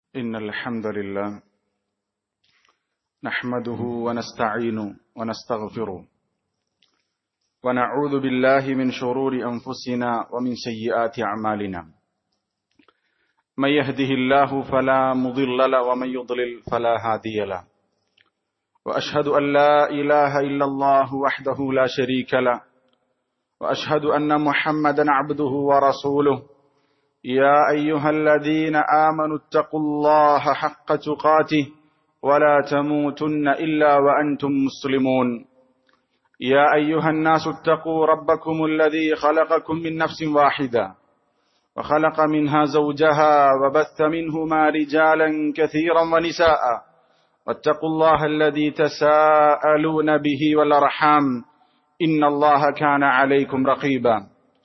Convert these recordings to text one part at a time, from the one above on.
إن الحمد لله نحمده ونستعين ونستغفره ونعوذ بالله من شرور أنفسنا ومن سيئات أعمالنا من يهده الله فلا مضل له ومن يضلل فلا هادي له وأشهد أن لا إله إلا الله وحده لا شريك له وأشهد أن محمدا عبده ورسوله يا أيها الذين آمنوا اتقوا الله حق تقاته ولا تموتن إلا وأنتم مسلمون يا أيها الناس اتقوا ربكم الذي خلقكم من نفس واحدة وخلق منها زوجها وبث منهما رجالا كثيرا ونساء واتقوا الله الذي تساءلون به والأرحام إن الله كان عليكم رقيبا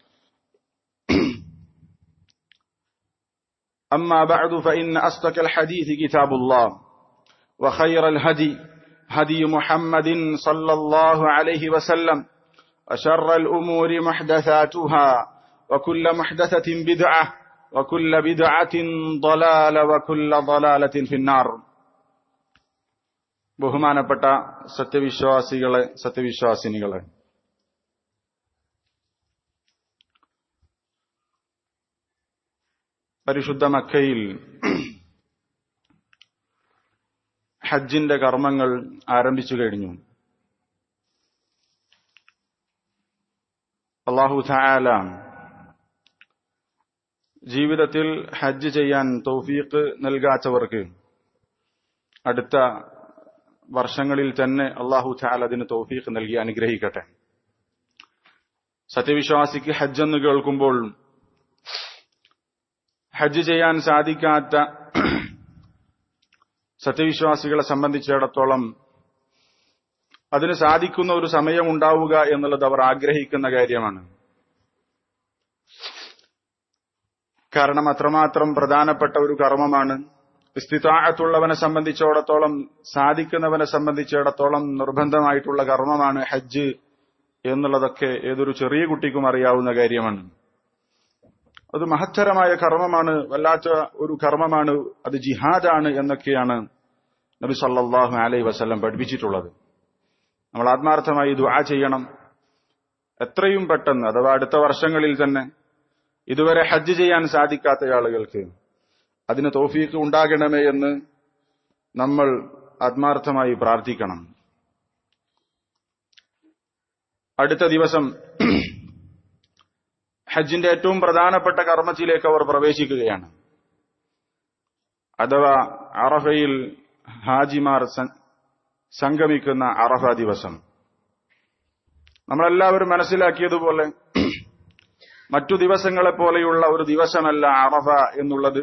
أما بعد فإن أصدق الحديث كتاب الله وخير الهدي هدي محمد صلى الله عليه وسلم وشر الأمور محدثاتها وكل محدثة بدعة وكل بدعة ضلالة وكل ضلالة في النار ബഹുമാനപ്പെട്ട സത്യവിശ്വാസികളെ സത്യവിശ്വാസിനികളെ പരിശുദ്ധ മക്കയിൽ ഹജ്ജിന്റെ കർമ്മങ്ങൾ ആരംഭിച്ചു കഴിഞ്ഞു അള്ളാഹു താല ജീവിതത്തിൽ ഹജ്ജ് ചെയ്യാൻ തൗഫീഖ് നൽകാത്തവർക്ക് അടുത്ത വർഷങ്ങളിൽ തന്നെ അള്ളാഹു താല അതിന് തൗഫീഖ് നൽകി അനുഗ്രഹിക്കട്ടെ സത്യവിശ്വാസിക്ക് ഹജ്ജ് എന്ന് കേൾക്കുമ്പോൾ ഹജ്ജ് ചെയ്യാൻ സാധിക്കാത്ത സത്യവിശ്വാസികളെ സംബന്ധിച്ചിടത്തോളം അതിന് സാധിക്കുന്ന ഒരു സമയം ഉണ്ടാവുക എന്നുള്ളത് അവർ ആഗ്രഹിക്കുന്ന കാര്യമാണ് കാരണം അത്രമാത്രം പ്രധാനപ്പെട്ട ഒരു കർമ്മമാണ് ഇസ്തിതാഴത്തുള്ളവനെ സംബന്ധിച്ചിടത്തോളം സാധിക്കുന്നവനെ സംബന്ധിച്ചിടത്തോളം നിർബന്ധമായിട്ടുള്ള കർമ്മമാണ് ഹജ്ജ് എന്നുള്ളതൊക്കെ ഏതൊരു ചെറിയ കുട്ടിക്കും അറിയാവുന്ന കാര്യമാണ് അത് മഹത്തരമായ കർമ്മമാണ് വല്ലാത്ത ഒരു കർമ്മമാണ് അത് ജിഹാദാണ് എന്നൊക്കെയാണ് നബി സല്ലാഹു അലൈ വസ്ലം പഠിപ്പിച്ചിട്ടുള്ളത് നമ്മൾ ആത്മാർത്ഥമായി ദുആ ചെയ്യണം എത്രയും പെട്ടെന്ന് അഥവാ അടുത്ത വർഷങ്ങളിൽ തന്നെ ഇതുവരെ ഹജ്ജ് ചെയ്യാൻ സാധിക്കാത്ത ആളുകൾക്ക് അതിന് തോഫീക്ക് ഉണ്ടാകണമേ എന്ന് നമ്മൾ ആത്മാർത്ഥമായി പ്രാർത്ഥിക്കണം അടുത്ത ദിവസം ഹജ്ജിന്റെ ഏറ്റവും പ്രധാനപ്പെട്ട കർമ്മത്തിലേക്ക് അവർ പ്രവേശിക്കുകയാണ് അഥവാ അറഫയിൽ ഹാജിമാർ സംഗമിക്കുന്ന അറഫ ദിവസം നമ്മളെല്ലാവരും മനസ്സിലാക്കിയതുപോലെ മറ്റു ദിവസങ്ങളെ പോലെയുള്ള ഒരു ദിവസമല്ല അറഫ എന്നുള്ളത്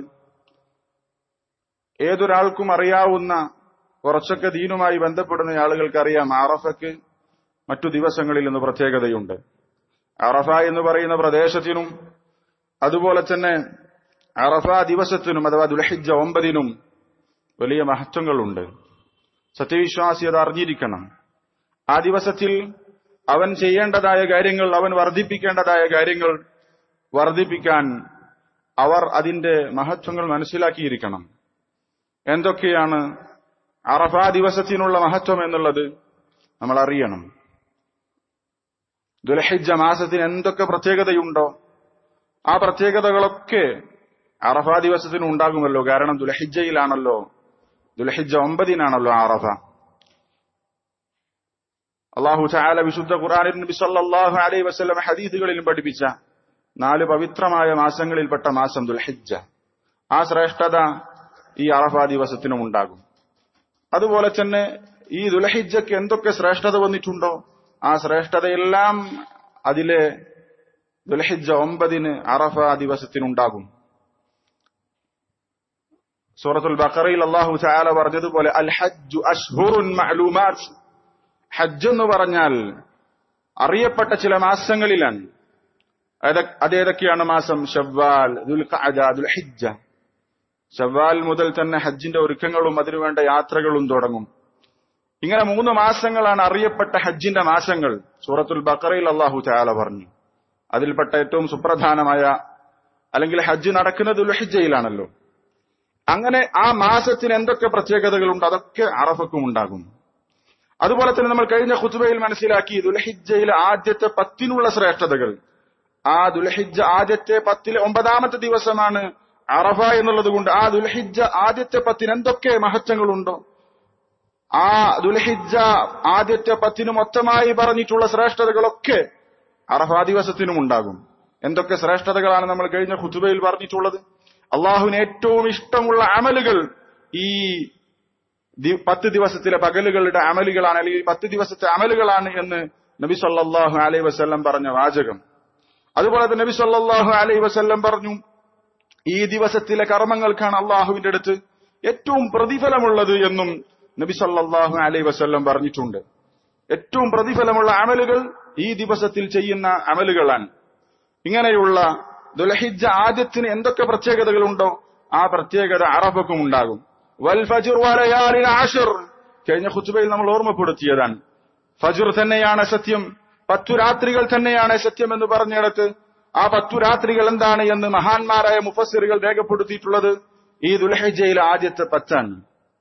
ഏതൊരാൾക്കും അറിയാവുന്ന കുറച്ചൊക്കെ ദീനുമായി ബന്ധപ്പെടുന്ന ആളുകൾക്ക് അറിയാം അറഫയ്ക്ക് മറ്റു ദിവസങ്ങളിൽ നിന്ന് പ്രത്യേകതയുണ്ട് അറഫ എന്ന് പറയുന്ന പ്രദേശത്തിനും അതുപോലെ തന്നെ അറഫ ദിവസത്തിനും അഥവാ ദുലഹിജ ഒമ്പതിനും വലിയ മഹത്വങ്ങളുണ്ട് സത്യവിശ്വാസി അത് അറിഞ്ഞിരിക്കണം ആ ദിവസത്തിൽ അവൻ ചെയ്യേണ്ടതായ കാര്യങ്ങൾ അവൻ വർദ്ധിപ്പിക്കേണ്ടതായ കാര്യങ്ങൾ വർദ്ധിപ്പിക്കാൻ അവർ അതിന്റെ മഹത്വങ്ങൾ മനസ്സിലാക്കിയിരിക്കണം എന്തൊക്കെയാണ് അറഫ ദിവസത്തിനുള്ള മഹത്വം എന്നുള്ളത് നമ്മൾ അറിയണം ദുലഹിജ മാസത്തിന് എന്തൊക്കെ പ്രത്യേകതയുണ്ടോ ആ പ്രത്യേകതകളൊക്കെ അറഫ ദിവസത്തിന് ഉണ്ടാകുമല്ലോ കാരണം ദുലഹിജയിലാണല്ലോ ദുലഹിജ ഒമ്പതിനാണല്ലോ അറഫ അള്ളാഹു ചാല വിശുദ്ധ ഖുറാനിൽ നബി സല്ലല്ലാഹു അലൈഹി വസല്ലം ഹദീസുകളിലും പഠിപ്പിച്ച നാല് പവിത്രമായ മാസങ്ങളിൽപ്പെട്ട മാസം ദുൽഹിജ ആ ശ്രേഷ്ഠത ഈ അറഫ ദിവസത്തിനും ഉണ്ടാകും അതുപോലെ തന്നെ ഈ ദുലഹിജയ്ക്ക് എന്തൊക്കെ ശ്രേഷ്ഠത വന്നിട്ടുണ്ടോ ആ ശ്രേഷ്ഠതയെല്ലാം അതിലെ ദുൽഹിജ ഒമ്പതിന് അറഫ ദിവസത്തിനുണ്ടാകും സൂറത്തുൽ ബക്കറയിൽ അള്ളാഹു ചാല പറഞ്ഞതുപോലെ അൽ ഹജ്ജു അഷ്ഹുറുൻ മഅലൂമാത്ത് ഹജ്ജ് എന്ന് പറഞ്ഞാൽ അറിയപ്പെട്ട ചില മാസങ്ങളിലാണ് അതേതൊക്കെയാണ് മാസം ഷവ്വാൽ ദുൽഹിജ ഷവ്വാൽ മുതൽ തന്നെ ഹജ്ജിന്റെ ഒരുക്കങ്ങളും അതിനുവേണ്ട യാത്രകളും തുടങ്ങും ഇങ്ങനെ മൂന്ന് മാസങ്ങളാണ് അറിയപ്പെട്ട ഹജ്ജിന്റെ മാസങ്ങൾ സൂറത്തുൽ ബക്കറയിൽ അള്ളാഹു ചാല പറഞ്ഞു അതിൽപ്പെട്ട ഏറ്റവും സുപ്രധാനമായ അല്ലെങ്കിൽ ഹജ്ജ് നടക്കുന്നത് ദുൽഹിജയിലാണല്ലോ അങ്ങനെ ആ മാസത്തിന് എന്തൊക്കെ പ്രത്യേകതകളുണ്ട് അതൊക്കെ അറഫക്കും ഉണ്ടാകും അതുപോലെ തന്നെ നമ്മൾ കഴിഞ്ഞ ഖുത്ബയിൽ മനസ്സിലാക്കി ദുലഹിജയിലെ ആദ്യത്തെ പത്തിനുള്ള ശ്രേഷ്ഠതകൾ ആ ദുലഹിജ ആദ്യത്തെ പത്തിലെ ഒമ്പതാമത്തെ ദിവസമാണ് അറഫ എന്നുള്ളത് കൊണ്ട് ആ ദുൽഹിജ ആദ്യത്തെ പത്തിന് എന്തൊക്കെ മഹത്വങ്ങളുണ്ടോ ആ ദുൽഹിജ ആദ്യത്തെ പത്തിന് മൊത്തമായി പറഞ്ഞിട്ടുള്ള ശ്രേഷ്ഠതകളൊക്കെ അറഫ ദിവസത്തിനും ഉണ്ടാകും എന്തൊക്കെ ശ്രേഷ്ഠതകളാണ് നമ്മൾ കഴിഞ്ഞ ഖുതുബയിൽ പറഞ്ഞിട്ടുള്ളത് അള്ളാഹുവിന് ഏറ്റവും ഇഷ്ടമുള്ള അമലുകൾ ഈ ദി- പത്ത് ദിവസത്തിലെ പകലുകളുടെ അമലുകളാണ് അല്ലെങ്കിൽ പത്ത് ദിവസത്തെ അമലുകളാണ് എന്ന് നബി സല്ലല്ലാഹു അലൈഹി വസല്ലം പറഞ്ഞ വാചകം അതുപോലെ തന്നെ നബി സല്ലല്ലാഹു അലൈഹി വസല്ലം പറഞ്ഞു ഈ ദിവസത്തിലെ കർമ്മങ്ങൾക്കാണ് അള്ളാഹുവിന്റെ അടുത്ത് ഏറ്റവും പ്രതിഫലമുള്ളത് എന്നും നബി സല്ലല്ലാഹു അലൈഹി വസല്ലം പറഞ്ഞിട്ടുണ്ട് ഏറ്റവും പ്രതിഫലമുള്ള അമലുകൾ ഈ ദിവസത്തിൽ ചെയ്യുന്ന അമലുകളാണ് ഇങ്ങനെയുള്ള ദുലഹിജ ആദ്യത്തിന് എന്തൊക്കെ പ്രത്യേകതകളുണ്ടോ ആ പ്രത്യേകത അറഫക്കും ഉണ്ടാകും വൽ ഫജ്ർ വലയാലിൽ ആശർ കഴിഞ്ഞ ഖുത്ബയിൽ നമ്മൾ ഓർമ്മപ്പെടുത്തിയതാണ് ഫജുർ തന്നെയാണ് സത്യം പത്തു രാത്രികൾ തന്നെയാണ് സത്യം എന്ന് പറഞ്ഞിടത്ത് ആ പത്തു രാത്രികൾ എന്താണ് എന്ന് മഹാന്മാരായ മുഫസ്സിറുകൾ രേഖപ്പെടുത്തിയിട്ടുള്ളത് ഈ ദുൽഹജയിലെ ആദ്യത്തെ പത്താണ്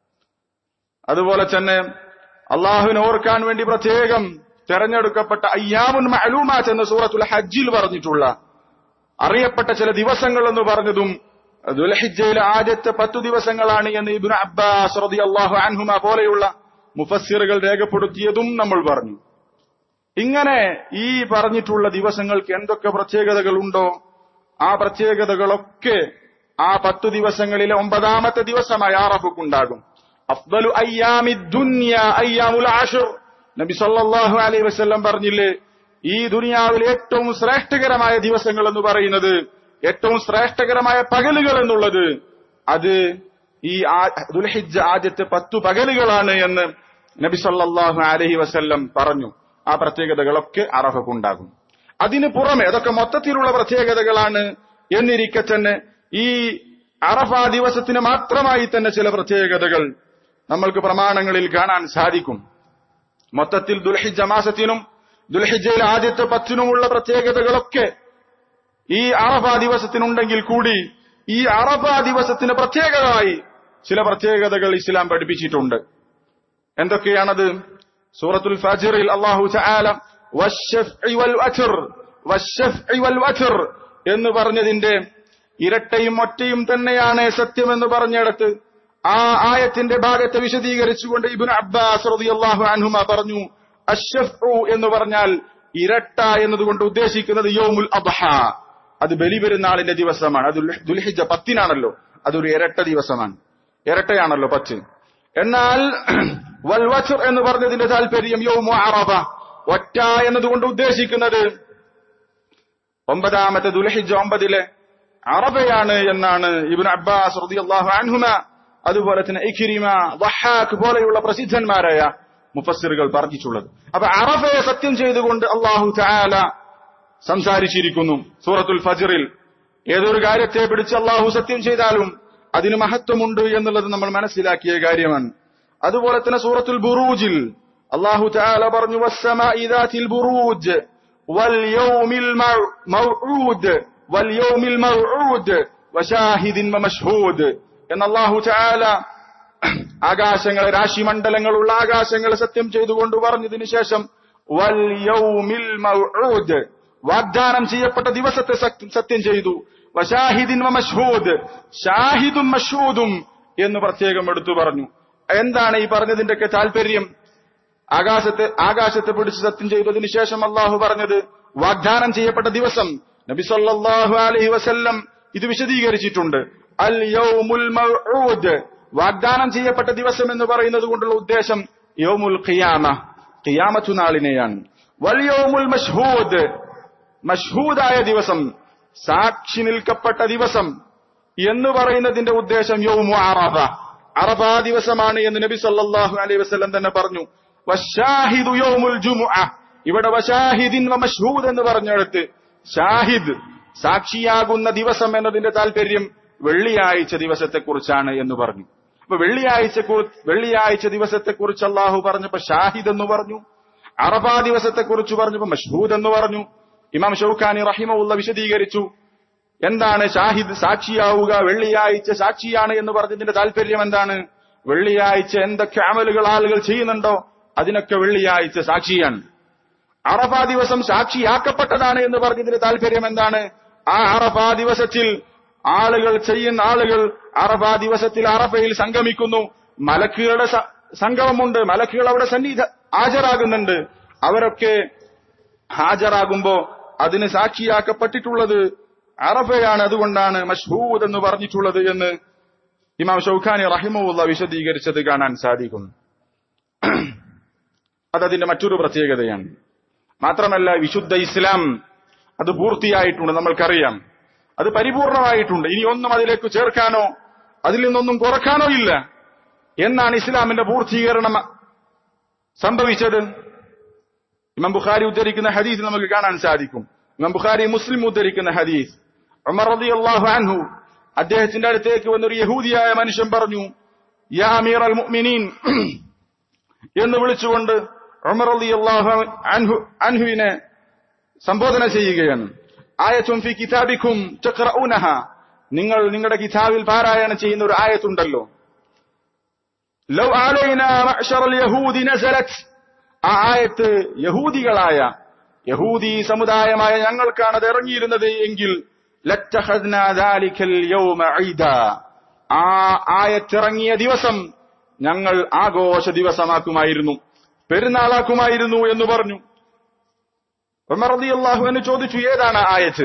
അതുപോലെ തന്നെ അള്ളാഹുവിനെ ഓർക്കാൻ വേണ്ടി പ്രത്യേകം തെരഞ്ഞെടുക്കപ്പെട്ട അയ്യാമുൻ മഅലൂമാത്ത് എന്ന് സൂറത്തുൽ ഹജ്ജിൽ പറഞ്ഞിട്ടുള്ള അറിയപ്പെട്ട ചില ദിവസങ്ങൾ എന്ന് പറഞ്ഞതും ദുൽഹിജയിലെ ആദ്യത്തെ പത്തു ദിവസങ്ങളാണ് എന്ന് ഇബ്നു അബ്ബാസ് റളിയല്ലാഹു അൻഹുമ പോലെയുള്ള മുഫസ്സിറുകൾ രേഖപ്പെടുത്തിയതും നമ്മൾ പറഞ്ഞു ഇങ്ങനെ ഈ പറഞ്ഞിട്ടുള്ള ദിവസങ്ങൾക്ക് എന്തൊക്കെ പ്രത്യേകതകളുണ്ടോ ആ പ്രത്യേകതകളൊക്കെ ആ പത്തു ദിവസങ്ങളിലെ ഒമ്പതാമത്തെ ദിവസമായി ആറഫുക്കുണ്ടാകും അഫ്ദലു അയ്യാമി ദുന്യ അയ്യാമുൽ ആഷുർ നബി സല്ലല്ലാഹു അലൈഹി വസല്ലം പറഞ്ഞില്ലേ ഈ ദുനിയാവിലെ ഏറ്റവും ശ്രേഷ്ഠകരമായ ദിവസങ്ങൾ എന്ന് പറയുന്നത് ഏറ്റവും ശ്രേഷ്ഠകരമായ പകലുകൾ എന്നുള്ളത് അത് ഈ ആ- ദുൽഹിജ്ജ ആദ്യത്തെ പത്തു പകലുകളാണ് എന്ന് നബി സല്ലല്ലാഹു അലൈഹി വസല്ലം പറഞ്ഞു ആ പ്രത്യേകതകളൊക്കെ അറഫക്കുണ്ടാകും അതിന് പുറമെ അതൊക്കെ മൊത്തത്തിലുള്ള പ്രത്യേകതകളാണ് എന്നിരിക്കെ തന്നെ ഈ അറഫ ദിവസത്തിന് മാത്രമായി തന്നെ ചില പ്രത്യേകതകൾ നമ്മൾക്ക് പ്രമാണങ്ങളിൽ കാണാൻ സാധിക്കും മൊത്തത്തിൽ ദുൽഹിജ മാസത്തിനും ദുൽഹിജയിൽ ആദ്യത്തെ പത്തിനുമുള്ള പ്രത്യേകതകളൊക്കെ ഈ അറഫ ദിവസത്തിനുണ്ടെങ്കിൽ കൂടി ഈ അറഫ ദിവസത്തിന് പ്രത്യേകമായി ചില പ്രത്യേകതകൾ ഇസ്ലാം പഠിപ്പിച്ചിട്ടുണ്ട് എന്തൊക്കെയാണത് സൂറത്തുൽ ഫജിറിൽ അള്ളാഹു തആല വശ്ശഫ്ഇ വൽ വത്ർ വശ്ശഫ്ഇ വൽ വത്ർ എന്ന് പറഞ്ഞതിന്റെ ഇരട്ടയും ഒറ്റയും തന്നെയാണ് സത്യമെന്ന് പറഞ്ഞിടത്ത് ആ ആയത്തിന്റെ ഭാഗത്തെ വിശദീകരിച്ചുകൊണ്ട് ഇബ്നു അബ്ബാസ് റളിയല്ലാഹു അൻഹുമ പറഞ്ഞു അശ്ശഫ്ഉ എന്ന് പറഞ്ഞാൽ ഇരട്ട എന്നതുകൊണ്ട് ഉദ്ദേശിക്കുന്നത് യൗമുൽ അദ്ഹ അത് ബലിപെരുന്നാളിന്റെ ദിവസമാണ് അത് ദുൽ- ദുൽഹിജ്ജ പത്തിനാണല്ലോ അതൊരു ഇരട്ട ദിവസമാണ് ഇരട്ടയാണല്ലോ പത്ത് എന്നാൽ വൽവച്ചർ എന്ന് പറഞ്ഞതിന്റെ താല്പര്യം യൗമു അറഫ ഒറ്റ എന്നതുകൊണ്ട് ഉദ്ദേശിക്കുന്നത് ഒമ്പതാമത്തെ ദുൽഹിജ്ജ ഒമ്പതിലെ അറബയാണ് എന്നാണ് ഇബ്നു അബ്ബാസ് റളിയല്ലാഹു അൻഹുമ അതുപോലെ തന്നെ ഇഖ്രിമ വഹാഖ് പോലെയുള്ള പ്രസിദ്ധന്മാരായ മുഫസ്സിറുകൾ പറഞ്ഞിട്ടുള്ളത് അപ്പൊ അറഫയെ സത്യം ചെയ്തുകൊണ്ട് അള്ളാഹു തആല സംസാരിച്ചിരിക്കുന്നു സൂറത്തുൽ ഫജ്റിൽ ഏതൊരു കാര്യത്തെ പിടിച്ച് അള്ളാഹു സത്യം ചെയ്താലും അതിന് മഹത്വമുണ്ട് എന്നുള്ളത് നമ്മൾ മനസ്സിലാക്കിയ കാര്യമാണ് അതുപോലെ തന്നെ സൂറത്തുൽ ബുറൂജിൽ അള്ളാഹു തആല പറഞ്ഞു വസ്സമാഇ ദാത്തിൽ ബുറൂജ് വൽയൗമിൽ മൗ- മൗഊദ് വൽയൗമിൽ മൗഊദ് വശാഹിദിൻ വമശ്ഹൂദ് എന്ന് അള്ളാഹു തആല ആകാശങ്ങളെ രാശിമണ്ഡലങ്ങളുള്ള ആകാശങ്ങളെ സത്യം ചെയ്തുകൊണ്ട് പറഞ്ഞതിന് ശേഷം വൽ യൗമിൽ മൗഊദ് വാഗ്ദാനം ചെയ്യപ്പെട്ട ദിവസത്തെ സത്യം സത്യം ചെയ്തു വശാഹിദിൻ വമശ്ഹൂദ് ഷാഹിദും മഷ്ഹൂദും എന്ന് പ്രത്യേകം എടുത്തു പറഞ്ഞു എന്താണ് ഈ പറഞ്ഞതിന്റെയൊക്കെ താല്പര്യം ആകാശത്തെ ആകാശത്തെ പിടിച്ച് സത്യം ചെയ്തതിനു ശേഷം അള്ളാഹു പറഞ്ഞത് വാഗ്ദാനം ചെയ്യപ്പെട്ട ദിവസം നബി സല്ലല്ലാഹു അലൈഹി വസല്ലം ഇത് വിശദീകരിച്ചിട്ടുണ്ട് അൽ യൗമുൽ മൗഊദ് വാഗ്ദാനം ചെയ്യപ്പെട്ട ദിവസം എന്ന് പറയുന്നത് കൊണ്ടുള്ള ഉദ്ദേശം യൗമുൽ ഖിയാമ ഖിയാമത്തു നാളിനെയാണ് വൽ യൗമുൽ മഷ്ഹൂദ് മഷ്ഹൂദായ ദിവസം സാക്ഷി നിൽക്കപ്പെട്ട ദിവസം എന്ന് പറയുന്നതിന്റെ ഉദ്ദേശം യൗമു അറഫ അറഫ ദിവസമാണ് എന്ന് നബി സല്ലല്ലാഹു അലൈഹി വസല്ലം തന്നെ പറഞ്ഞു വശാഹിദു യൗമുൽ ജുമുഅ ഇവിടെ വശാഹിദിൻ വമഷ്ഹൂദ് എന്ന് പറഞ്ഞെടുത്ത് ഷാഹിദ് സാക്ഷിയാകുന്ന ദിവസം എന്നതിന്റെ താല്പര്യം വെള്ളിയാഴ്ച ദിവസത്തെക്കുറിച്ചാണ് എന്ന് പറഞ്ഞു അപ്പൊ വെള്ളിയാഴ്ച വെള്ളിയാഴ്ച ദിവസത്തെക്കുറിച്ച് അള്ളാഹു പറഞ്ഞപ്പോ ഷാഹിദ് എന്ന് പറഞ്ഞു അറഫാ ദിവസത്തെക്കുറിച്ച് പറഞ്ഞപ്പോ മഷ്ഹൂദ് എന്ന് പറഞ്ഞു ഇമാം ഷൗക്കാനി റഹിമുള്ള വിശദീകരിച്ചു എന്താണ് ഷാഹിദ് സാക്ഷിയാവുക വെള്ളിയാഴ്ച സാക്ഷിയാണ് എന്ന് പറഞ്ഞതിന്റെ താല്പര്യം എന്താണ് വെള്ളിയാഴ്ച എന്തൊക്കെ അമലുകൾ ആളുകൾ ചെയ്യുന്നുണ്ടോ അതിനൊക്കെ വെള്ളിയാഴ്ച സാക്ഷിയാണ് അറഫ ദിവസം സാക്ഷിയാക്കപ്പെട്ടതാണ് എന്ന് പറഞ്ഞതിന്റെ താല്പര്യം എന്താണ് ആ അറഫ ദിവസത്തിൽ ആളുകൾ ചെയ്യുന്ന ആളുകൾ അറഫ ദിവസത്തിൽ അറഫയിൽ സംഗമിക്കുന്നു മലക്കുകളുടെ സ- സംഗമമുണ്ട് മലക്കുകൾ അവിടെ സന്നിധ ഹാജരാകുന്നുണ്ട് അവരൊക്കെ ഹാജരാകുമ്പോ അതിന് സാക്ഷിയാക്കപ്പെട്ടിട്ടുള്ളത് അറഫയാണ് അതുകൊണ്ടാണ് മഷ്ഹൂദ് എന്ന് പറഞ്ഞിട്ടുള്ളത് എന്ന് ഇമാം ഷൗഖാനി റഹിമുള്ള വിശദീകരിച്ചത് കാണാൻ സാധിക്കും അതതിന്റെ മറ്റൊരു പ്രത്യേകതയാണ് മാത്രമല്ല വിശുദ്ധ ഇസ്ലാം അത് പൂർത്തിയായിട്ടുണ്ട് നമ്മൾക്കറിയാം അത് പരിപൂർണമായിട്ടുണ്ട് ഇനി ഒന്നും അതിലേക്ക് ചേർക്കാനോ അതിൽ നിന്നൊന്നും കുറക്കാനോ ഇല്ല എന്നാണ് ഇസ്ലാമിന്റെ പൂർത്തീകരണം സംഭവിച്ചത് ഇമാം ബുഖാരി ഉദ്ധരിക്കുന്ന ഹദീസ് നമുക്ക് കാണാൻ സാധിക്കും ഇമാം ബുഖാരി മുസ്ലിം ഉദ്ധരിക്കുന്ന ഹദീസ് ഉമർ റളിയല്ലാഹു അൻഹു അദ്ദേഹത്തിന്റെ അടുത്തേക്ക് വന്നൊരു യഹൂദിയായ മനുഷ്യൻ പറഞ്ഞു യാ അമീർ അൽ മുഅ്മിനീൻ എന്ന് വിളിച്ചുകൊണ്ട് ഉമർ റളിയല്ലാഹു അൻഹു അൻഹുവിനെ സംബോധന ചെയ്യുകയാണ് ആയത്തും ഫി കിതാബിക്കും തഖറഊനഹ നിങ്ങൾ നിങ്ങളുടെ കിതാബിൽ പാരായണം ചെയ്യുന്ന ഒരു ആയത്തുണ്ടല്ലോ ലൗ ആലൈന മഅ്ശറൽ യഹൂദി നസലത് ആ ആയത്ത് യഹൂദികളായ യഹൂദി സമുദായമായ ഞങ്ങൾക്കാണ് അത് ഇറങ്ങിയിരുന്നത് എങ്കിൽ ലത്തഖദ്നാ ദാലിക്കൽ യൗമ ഈദ ആ ആയത്തിറങ്ങിയ ദിവസം ഞങ്ങൾ ആഘോഷ ദിവസമാക്കുമായിരുന്നു പെരുന്നാളാക്കുമായിരുന്നു എന്ന് പറഞ്ഞു ഉമർ റളിയല്ലാഹു അൻഹു ചോദിച്ചു ഏതാണ് ആ ആയത്ത്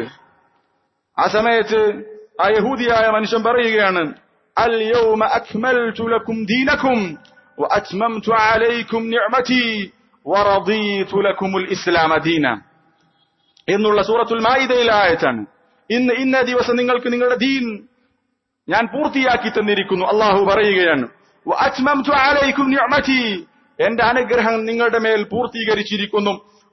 ആ സമയത്ത് ആ യഹൂദിയായ മനുഷ്യൻ പറയുകയാണ് അൽ യൗമ അക്മൽതു ലക്കും ദീനക്കും വഅത്മംതു അലൈക്കും നിഅമതി വറദീതു ലക്കുമുൽ ഇസ്ലാമ ദീന എന്നുള്ള സൂറത്തുൽ മായിദയിലെ ആയത്താണ് ഇന്ന് ഇന്ന ദിവസം നിങ്ങൾക്ക് നിങ്ങളുടെ ദീൻ ഞാൻ പൂർത്തിയാക്കി തന്നിരിക്കുന്നു അള്ളാഹു പറയുകയാണ് വഅത്മംതു അലൈക്കും നിഅമതി എന്റെ അനുഗ്രഹം നിങ്ങളുടെ മേൽ പൂർത്തീകരിച്ചിരിക്കുന്നു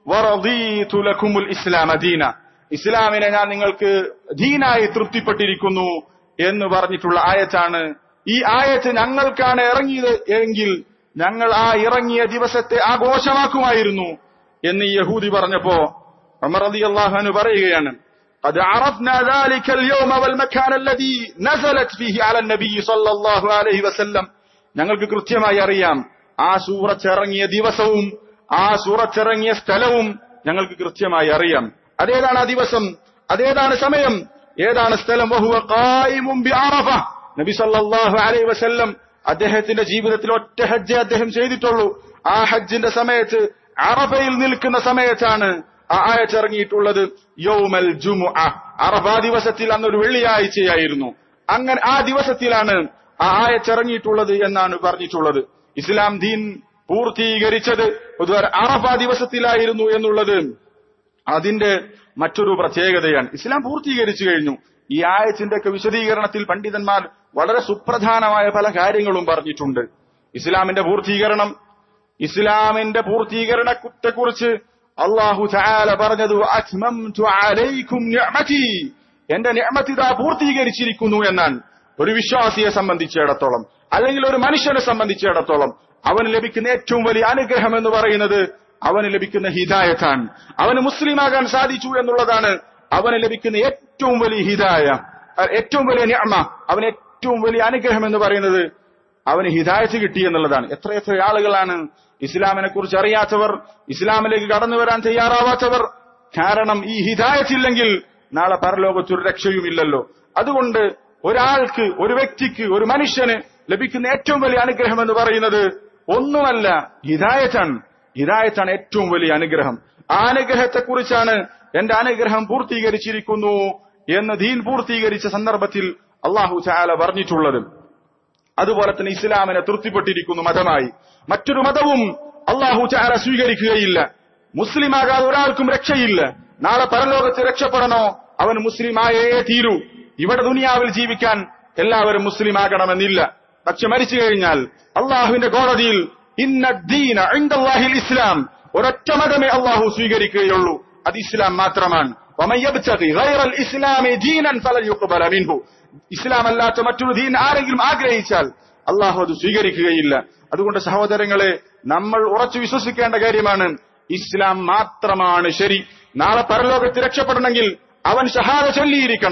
വറദീതു ലക്കുമുൽ ഇസ്ലാമ ദീന ഇസ്ലാമിനെ ഞാൻ നിങ്ങൾക്ക് ദീനായി തൃപ്തിപ്പെട്ടിരിക്കുന്നു എന്ന് പറഞ്ഞിട്ടുള്ള ആയത്താണ് ഈ ആയത്ത് ഞങ്ങൾക്കാണ് ഇറങ്ങിയത് എങ്കിൽ ഞങ്ങൾ ആ ഇറങ്ങിയ ദിവസത്തെ ആഘോഷമാക്കുമായിരുന്നു എന്ന് ഈ യഹൂദി പറഞ്ഞപ്പോ ഉമർ റളിയല്ലാഹു അൻഹു പറയുകയാണ് قد عرفنا ذلك اليوم والمكان الذي نزلت فيه على النبي صلى الله عليه وسلم ഞങ്ങൾക്ക് കൃത്യമായി അറിയാം ആ സൂറത്ത് ഇറങ്ങിയ ദിവസവും ആ സൂറത്ത് ഇറങ്ങിയ സ്ഥലവും ഞങ്ങൾക്ക് കൃത്യമായി അറിയാം അതേതാണ് ആ ദിവസം അതേതാണ് സമയം ഏതാണ് സ്ഥലം വഹുവ ഖായിമും ബിഅറഫ നബി സല്ലല്ലാഹു അലൈഹി വസല്ലം അദ്ദേഹത്തിന്റെ ജീവിതത്തിൽ ഒറ്റ ഹജ്ജ് അദ്ദേഹം ചെയ്തിട്ടുള്ളൂ ആ ഹജ്ജിന്റെ സമയത്ത് അറഫയിൽ നിൽക്കുന്ന സമയത്താണ് ആ ആയത്ത് ഇറങ്ങിയിട്ടുള്ളത് യൗമൽ ജുമുഅ അറഫ ദിവസത്തിൽ അന്നൊരു വെള്ളിയാഴ്ചയായിരുന്നു അങ്ങനെ ആ ദിവസത്തിലാണ് ആ ആയത്ത് ഇറങ്ങിയിട്ടുള്ളത് എന്നാണ് പറഞ്ഞിട്ടുള്ളത് ഇസ്ലാം ദീൻ പൂർത്തീകരിച്ചത് പൊതുവെ അറഫ ദിവസത്തിലായിരുന്നു എന്നുള്ളത് അതിന്റെ മറ്റൊരു പ്രത്യേകതയാണ് ഇസ്ലാം പൂർത്തീകരിച്ചു കഴിഞ്ഞു ഈ ആയത്തിന്റെ ഒക്കെ വിശദീകരണത്തിൽ പണ്ഡിതന്മാർ വളരെ സുപ്രധാനമായ പല കാര്യങ്ങളും പറഞ്ഞിട്ടുണ്ട് ഇസ്ലാമിന്റെ പൂർത്തീകരണം ഇസ്ലാമിന്റെ പൂർത്തീകരണത്തെക്കുറിച്ച് അള്ളാഹു ചായാല പറഞ്ഞത് "വഅത്മംതു അലൈക്കും നിഅമതി." എന്റെ നിഅമത്തിത പൂർത്തീകരിച്ചിരിക്കുന്നു എന്നാണ് ഒരു വിശ്വാസിയെ സംബന്ധിച്ചിടത്തോളം അല്ലെങ്കിൽ ഒരു മനുഷ്യനെ സംബന്ധിച്ചിടത്തോളം അവന് ലഭിക്കുന്ന ഏറ്റവും വലിയ അനുഗ്രഹം എന്ന് പറയുന്നത് അവന് ലഭിക്കുന്ന ഹിദായത്താണ് അവന് മുസ്ലിമാകാൻ സാധിച്ചു എന്നുള്ളതാണ് അവന് ലഭിക്കുന്ന ഏറ്റവും വലിയ ഹിദായ അഹ് ഏറ്റവും വലിയ നിഅമ അവന് ഏറ്റവും വലിയ അനുഗ്രഹം എന്ന് പറയുന്നത് അവന് ഹിദായത്ത് കിട്ടി എന്നുള്ളതാണ് എത്രയെത്ര ആളുകളാണ് ഇസ്ലാമിനെ കുറിച്ച് അറിയാത്തവർ ഇസ്ലാമിലേക്ക് കടന്നു വരാൻ തയ്യാറാവാത്തവർ കാരണം ഈ ഹിദായത്തില്ലെങ്കിൽ നാളെ പരലോകത്തൊരു രക്ഷയുമില്ലല്ലോ അതുകൊണ്ട് ഒരാൾക്ക് ഒരു വ്യക്തിക്ക് ഒരു മനുഷ്യന് ലഭിക്കുന്ന ഏറ്റവും വലിയ അനുഗ്രഹം എന്ന് പറയുന്നത് ഒന്നുമല്ല ഹിദായത്താണ് ഹിദായത്താണ് ഏറ്റവും വലിയ അനുഗ്രഹം ആ അനുഗ്രഹത്തെക്കുറിച്ചാണ് എന്റെ അനുഗ്രഹം പൂർത്തീകരിച്ചിരിക്കുന്നു എന്ന് ദീൻ പൂർത്തീകരിച്ച സന്ദർഭത്തിൽ അള്ളാഹു ചാല പറഞ്ഞിട്ടുള്ളത് അതുപോലെ തന്നെ ഇസ്ലാമിനെ തൃപ്തിപ്പെട്ടിരിക്കുന്നു മതമായി മറ്റൊരു മതവും അള്ളാഹു ചാല സ്വീകരിക്കുകയില്ല മുസ്ലിമാകാതെ ഒരാൾക്കും രക്ഷയില്ല നാളെ പരലോകത്ത് രക്ഷപ്പെടണോ അവൻ മുസ്ലിമായേ തീരൂ ഇവിടെ ദുനിയാവിൽ ജീവിക്കാൻ എല്ലാവരും മുസ്ലിമാകണമെന്നില്ല പക്ഷെ മരിച്ചു കഴിഞ്ഞാൽ അള്ളാഹുവിന്റെ കോടതിയിൽ ഇന്ന ദീന ഇൻദല്ലാഹിൽ ഇസ്ലാം ഒരൊറ്റ മതമേ അള്ളാഹു സ്വീകരിക്കുകയുള്ളൂ അത് ഇസ്ലാം മാത്രമാണ് ومن يبتغي غير الإسلام دينا فلن يقبل منه ഇസ്ലാം അല്ലാത്ത മറ്റൊരു ദീൻ ആരെങ്കിലും ആഗ്രഹിച്ചാൽ അള്ളാഹു അത് സ്വീകരിക്കുകയില്ല അതുകൊണ്ട് സഹോദരങ്ങളെ നമ്മൾ ഉറച്ചു വിശ്വസിക്കേണ്ട കാര്യമാണ് ഇസ്ലാം മാത്രമാണ് ശരി നാളെ പരലോകത്ത് രക്ഷപ്പെടണമെങ്കിൽ അവൻ ഷഹാദ ചൊല്ലിയിരിക്കണം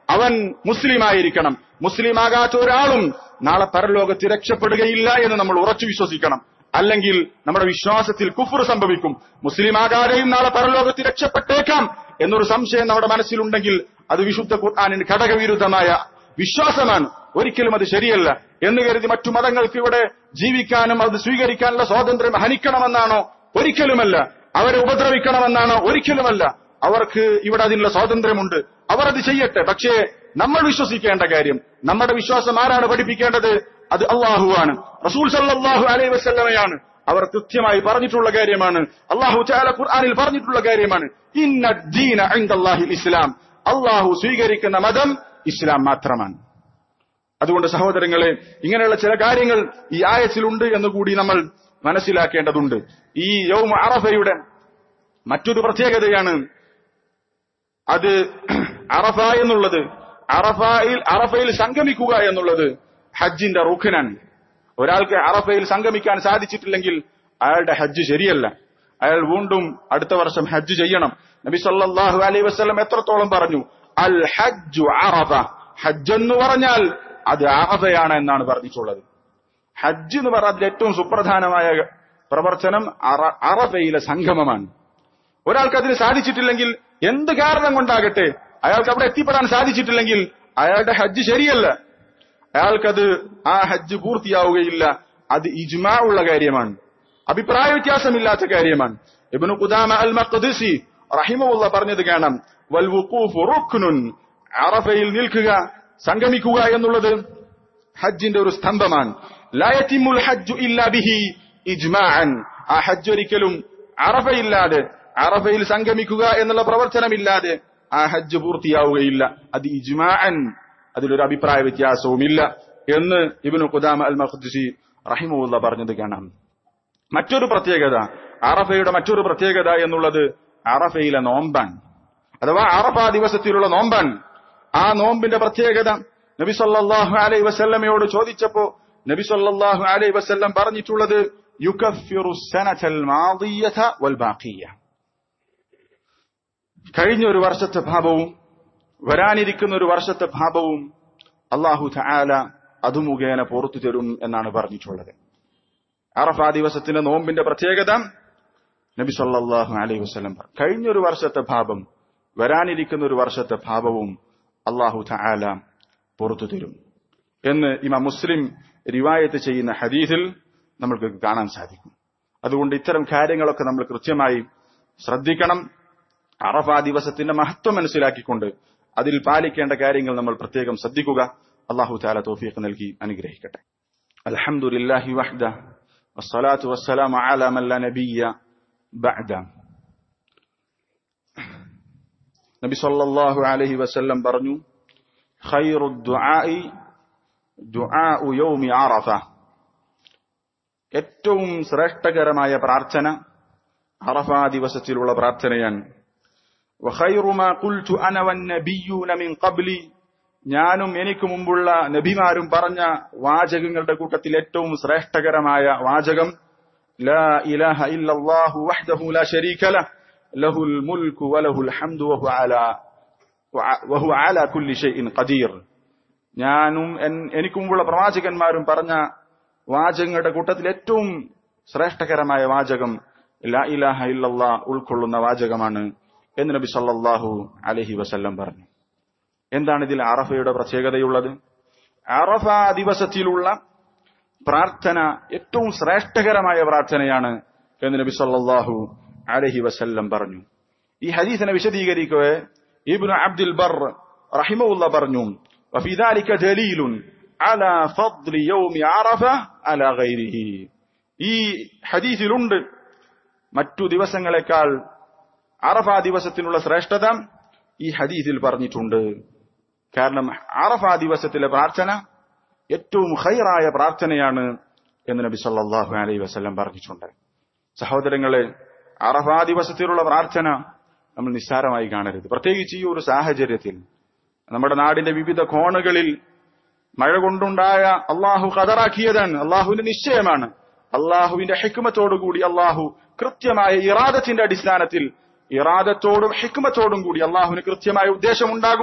അവൻ മുസ്ലിം ആയിരിക്കണം മുസ്ലിം ആകാത്ത ഒരാളും നാളെ പരലോകത്ത് രക്ഷപ്പെടുകയില്ല എന്ന് നമ്മൾ ഉറച്ചു വിശ്വസിക്കണം അല്ലെങ്കിൽ നമ്മുടെ വിശ്വാസത്തിൽ കുഫർ സംഭവിക്കും മുസ്ലിം ആകാതെയും നാളെ പരലോകത്ത് രക്ഷപ്പെട്ടേക്കാം എന്നൊരു സംശയം നമ്മുടെ മനസ്സിലുണ്ടെങ്കിൽ അത് വിശുദ്ധ ഖുർആാനിന് ഘടകവിരുദ്ധമായ വിശ്വാസമാണ് ഒരിക്കലും അത് ശരിയല്ല എന്ന് കരുതി മറ്റു മതങ്ങൾക്ക് ഇവിടെ ജീവിക്കാനും അത് സ്വീകരിക്കാനുള്ള സ്വാതന്ത്ര്യം ഹനിക്കണമെന്നാണോ ഒരിക്കലുമല്ല അവരെ ഉപദ്രവിക്കണമെന്നാണോ ഒരിക്കലുമല്ല അവർക്ക് ഇവിടെ അതിനുള്ള സ്വാതന്ത്ര്യമുണ്ട് അവർ അത് ചെയ്യട്ടെ പക്ഷേ നമ്മൾ വിശ്വസിക്കേണ്ട കാര്യം നമ്മുടെ വിശ്വാസം ആരാണ് പഠിപ്പിക്കേണ്ടത് അത് അള്ളാഹുവാണ് റസൂൽ സല്ലാഹു അലൈ വസ്ല്ലമയാണ് അവർ കൃത്യമായി പറഞ്ഞിട്ടുള്ള കാര്യമാണ് അള്ളാഹു ചാല ഖുർആാനിൽ പറഞ്ഞിട്ടുള്ള കാര്യമാണ് ഇന്ന ദീന ഇൻദല്ലാഹിൽ ഇസ്ലാം അള്ളാഹു സ്വീകരിക്കുന്ന മതം ഇസ്ലാം മാത്രമാണ് അതുകൊണ്ട് സഹോദരങ്ങളെ ഇങ്ങനെയുള്ള ചില കാര്യങ്ങൾ ഈ ആയത്തിലുണ്ട് എന്ന് കൂടി നമ്മൾ മനസ്സിലാക്കേണ്ടതുണ്ട് ഈ യൗമ അറഫയുടെ മറ്റൊരു പ്രത്യേകതയാണ് അത് അറഫ എന്നുള്ളത് അറഫയിൽ അറഫയിൽ സംഗമിക്കുക എന്നുള്ളത് ഹജ്ജിന്റെ റുഖനാണ് ഒരാൾക്ക് അറഫയിൽ സംഗമിക്കാൻ സാധിച്ചിട്ടില്ലെങ്കിൽ അയാളുടെ ഹജ്ജ് ശരിയല്ല അയാൾ വീണ്ടും അടുത്ത വർഷം ഹജ്ജ് ചെയ്യണം നബി സല്ലല്ലാഹു അലൈഹി വസല്ലം എത്രത്തോളം പറഞ്ഞു അൽ ഹജ്ജു അറഫ ഹജ്ജ് എന്ന് പറഞ്ഞാൽ അത് അറഫയാണ് എന്നാണ് പറഞ്ഞിട്ടുള്ളത് ഹജ്ജ് എന്ന് പറഞ്ഞാൽ അതിൽ ഏറ്റവും സുപ്രധാനമായ പ്രവർത്തനം അറ- അറഫയിലെ സംഗമമാണ് ഒരാൾക്ക് അതിന് സാധിച്ചിട്ടില്ലെങ്കിൽ എന്ത് കാരണം കൊണ്ടാകട്ടെ അയാൾക്ക് അവിടെ എത്തിപ്പെടാൻ സാധിച്ചിട്ടില്ലെങ്കിൽ അയാളുടെ ഹജ്ജ് ശരിയല്ല അയാൾക്കത് ആ ഹജ്ജ് പൂർത്തിയാവുകയില്ല അത് ഇജ്മാ ഉള്ള കാര്യമാണ് അഭിപ്രായ വ്യത്യാസമില്ലാത്ത കാര്യമാണ് ഇബ്നു ഖുദാമ അൽ മഖ്ദിസി റഹിമഹുള്ള പറഞ്ഞത് കാണാം വൽ വുഖൂഫു റുക്നുൻ അറഫയിൽ നിൽക്കുക സംഗമിക്കുക എന്നുള്ളത് ഹജ്ജിന്റെ ഒരു സ്തംഭമാണ് ലാ യതിമുൽ ഹജ്ജു ഇല്ലാ ബിഹി ഇജ്മാഅൻ ആ ഹജ്ജ് ഒരിക്കലും അറഫയില്ലാതെ അറഫയിൽ സംഗമിക്കുക എന്നുള്ള പ്രവർത്തനമില്ലാതെ ആ ഹജ്ജ് പൂർത്തിയാവുകയില്ല അത് ഇജ്മാഅൻ അതിലൊരു അഭിപ്രായ വ്യത്യാസവുമില്ല എന്ന് ഇബ്നു ഖുദാമ അൽ മഖ്ദിസി റഹിമുള്ള പറഞ്ഞത് കാണാം മറ്റൊരു പ്രത്യേകത അറഫയുടെ മറ്റൊരു പ്രത്യേകത എന്നുള്ളത് അറഫയിലെ നോമ്പാണ് അഥവാ അറഫ ദിവസത്തിലുള്ള നോമ്പാണ് ആ നോമ്പിന്റെ പ്രത്യേകത നബി സല്ലല്ലാഹു അലൈഹി വസല്ലമയോട് ചോദിച്ചപ്പോ നബി സല്ലല്ലാഹു അലൈഹി വസല്ലം പറഞ്ഞിട്ടുള്ളത് യുകഫിറു സനതൽ മാദിയത വൽ ബാഖിയ കഴിഞ്ഞ ഒരു വർഷത്തെ ഭാവവും വരാനിരിക്കുന്ന ഒരു വർഷത്തെ ഭാവവും അള്ളാഹു തആല അത് മുഖേന പുറത്തു തരും എന്നാണ് പറഞ്ഞിട്ടുള്ളത് അറഫ ദിവസത്തിന്റെ നോമ്പിന്റെ പ്രത്യേകത നബി സല്ലല്ലാഹു അലൈഹി വസല്ലം പറഞ്ഞു കഴിഞ്ഞൊരു വർഷത്തെ ഭാവം വരാനിരിക്കുന്ന ഒരു വർഷത്തെ ഭാവവും അള്ളാഹു തആല പുറത്തു തരും എന്ന് ഇമാം മുസ്ലിം റിവായത്ത് ചെയ്യുന്ന ഹദീസിൽ നമ്മൾക്ക് കാണാൻ സാധിക്കും അതുകൊണ്ട് ഇത്തരം കാര്യങ്ങളൊക്കെ നമ്മൾ കൃത്യമായി ശ്രദ്ധിക്കണം അറഫ ദിവസത്തിന്റെ മഹത്വം മനസ്സിലാക്കിക്കൊണ്ട് അതിൽ പാലിക്കേണ്ട കാര്യങ്ങൾ നമ്മൾ പ്രത്യേകം ശ്രദ്ധിക്കുക അള്ളാഹു താല തോഫീഖ് നൽകി അനുഗ്രഹിക്കട്ടെ അൽഹംദുലില്ലാഹി വഹ്ദ വസ്സലാത്തു വസ്സലാമു അലാ മൻ ലാ നബിയ്യ ബഅദ നബി സല്ലല്ലാഹു അലൈഹി വസല്ലം പറഞ്ഞു ഖൈറു ദുആഇ ദുആഉ യൗമി അറഫ ഏറ്റവും ശ്രേഷ്ഠകരമായ പ്രാർത്ഥന അറഫ ദിവസത്തിലുള്ള പ്രാർത്ഥനയാണ് وخير ما قلت انا والنبيون من قبلي ഞാനും എനിക്ക് മുമ്പുള്ള നബിമാരും പറഞ്ഞ വാചകങ്ങളുടെ കൂട്ടത്തിൽ ഏറ്റവും ശ്രേഷ്ഠകരമായ വാചകം ലാ ഇലാഹ ഇല്ലല്ലാഹു വഹ്ദഹു ലാ ശരീക ലഹ് ലഹുൽ മുൽക്കു വലഹുൽ ഹംദു വഹു അലാ വഹു അലാ കുല്ലി ഷൈഇൻ ഖദീർ ഞാനും എൻ- എനിക്ക് മുമ്പുള്ള പ്രവാചകന്മാരും പറഞ്ഞ വാചകങ്ങളുടെ കൂട്ടത്തിൽ ഏറ്റവും ശ്രേഷ്ഠകരമായ വാചകം ലാ ഇലാഹ ഇല്ലല്ലാ ഉൾക്കൊള്ളുന്ന വാചകമാണ് എന്ന് നബി സല്ലല്ലാഹു അലൈഹി വസല്ലം പറഞ്ഞു എന്താണ് ഇതിൽ അറഫയുടെ പ്രത്യേകതയുള്ളത് അറഫ ദിവസത്തിലുള്ള പ്രാർത്ഥന ഏറ്റവും ശ്രേഷ്ഠകരമായ പ്രാർത്ഥനയാണ് എന്ന് നബി സല്ലല്ലാഹു അലൈഹി വസല്ലം പറഞ്ഞു ഈ ഹദീസിനെ വിശദീകരിക്കവേ ഇബ്നു അബ്ദുൽ ബർ റഹിമഹുല്ല പറഞ്ഞു وفي ذلك دليل على فضل يوم عرفة على غيره ഈ ഹദീസിലുണ്ട് മറ്റു ദിവസങ്ങളെക്കാൾ അറഫ ദിവസത്തിനുള്ള ശ്രേഷ്ഠത ഈ ഹദീസിൽ പറഞ്ഞിട്ടുണ്ട് കാരണം അറഫ ദിവസത്തിലെ പ്രാർത്ഥന ഏറ്റവും ഹൈറായ പ്രാർത്ഥനയാണ് എന്ന് നബി സല്ലല്ലാഹു അലൈഹി വസല്ലം പറഞ്ഞിട്ടുണ്ട് സഹോദരങ്ങളെ അറഫ ദിവസത്തിലുള്ള പ്രാർത്ഥന നമ്മൾ നിസ്സാരമായി കാണരുത് പ്രത്യേകിച്ച് ഈ ഒരു സാഹചര്യത്തിൽ നമ്മുടെ നാടിന്റെ വിവിധ കോണുകളിൽ മഴ കൊണ്ടുണ്ടായ അള്ളാഹു കതറാക്കിയതാണ് അള്ളാഹുവിന്റെ നിശ്ചയമാണ് അള്ളാഹുവിന്റെ ഹിക്മത്തോടുകൂടി അള്ളാഹു കൃത്യമായ ഇറാദത്തിന്റെ അടിസ്ഥാനത്തിൽ ഇറാദത്തോടും ഹിക്മത്തോടും കൂടി അള്ളാഹുവിന് കൃത്യമായ ഉദ്ദേശമുണ്ടാകും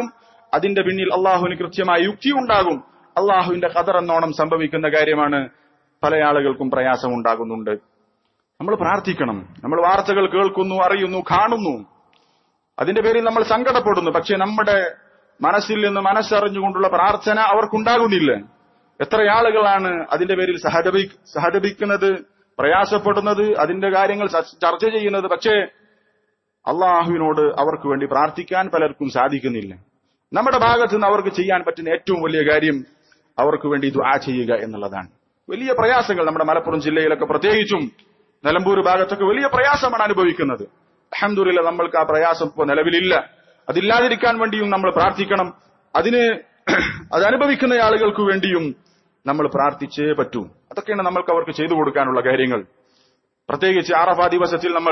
അതിന്റെ പിന്നിൽ അള്ളാഹുവിന് കൃത്യമായ യുക്തി ഉണ്ടാകും അള്ളാഹുവിന്റെ കതർ എന്നോണം സംഭവിക്കുന്ന കാര്യമാണ് പല ആളുകൾക്കും പ്രയാസം ഉണ്ടാകുന്നുണ്ട് നമ്മൾ പ്രാർത്ഥിക്കണം നമ്മൾ വാർത്തകൾ കേൾക്കുന്നു അറിയുന്നു കാണുന്നു അതിന്റെ പേരിൽ നമ്മൾ സങ്കടപ്പെടുന്നു പക്ഷെ നമ്മുടെ മനസ്സിൽ നിന്ന് മനസ്സറിഞ്ഞുകൊണ്ടുള്ള പ്രാർത്ഥന അവർക്കുണ്ടാകുന്നില്ല എത്ര ആളുകളാണ് അതിന്റെ പേരിൽ സഹതപി സഹതപിക്കുന്നത് പ്രയാസപ്പെടുന്നത് അതിന്റെ കാര്യങ്ങൾ ചർച്ച ചെയ്യുന്നത് പക്ഷേ അള്ളാഹുവിനോട് അവർക്ക് വേണ്ടി പ്രാർത്ഥിക്കാൻ പലർക്കും സാധിക്കുന്നില്ല നമ്മുടെ ഭാഗത്ത് നിന്ന് അവർക്ക് ചെയ്യാൻ പറ്റുന്ന ഏറ്റവും വലിയ കാര്യം അവർക്ക് വേണ്ടി ദുആ ചെയ്യുക എന്നുള്ളതാണ് വലിയ പ്രയാസങ്ങൾ നമ്മുടെ മലപ്പുറം ജില്ലയിലൊക്കെ പ്രത്യേകിച്ചും നിലമ്പൂർ ഭാഗത്തൊക്കെ വലിയ പ്രയാസമാണ് അനുഭവിക്കുന്നത് അഹമ്മദില്ല നമ്മൾക്ക് ആ പ്രയാസം ഇപ്പോൾ നിലവിലില്ല അതില്ലാതിരിക്കാൻ വേണ്ടിയും നമ്മൾ പ്രാർത്ഥിക്കണം അതിന് അത് അനുഭവിക്കുന്ന ആളുകൾക്ക് വേണ്ടിയും നമ്മൾ പ്രാർത്ഥിച്ചേ പറ്റൂ അതൊക്കെയാണ് നമ്മൾക്ക് അവർക്ക് ചെയ്തു കൊടുക്കാനുള്ള കാര്യങ്ങൾ പ്രത്യേകിച്ച് ആറഫ ദിവസത്തിൽ നമ്മൾ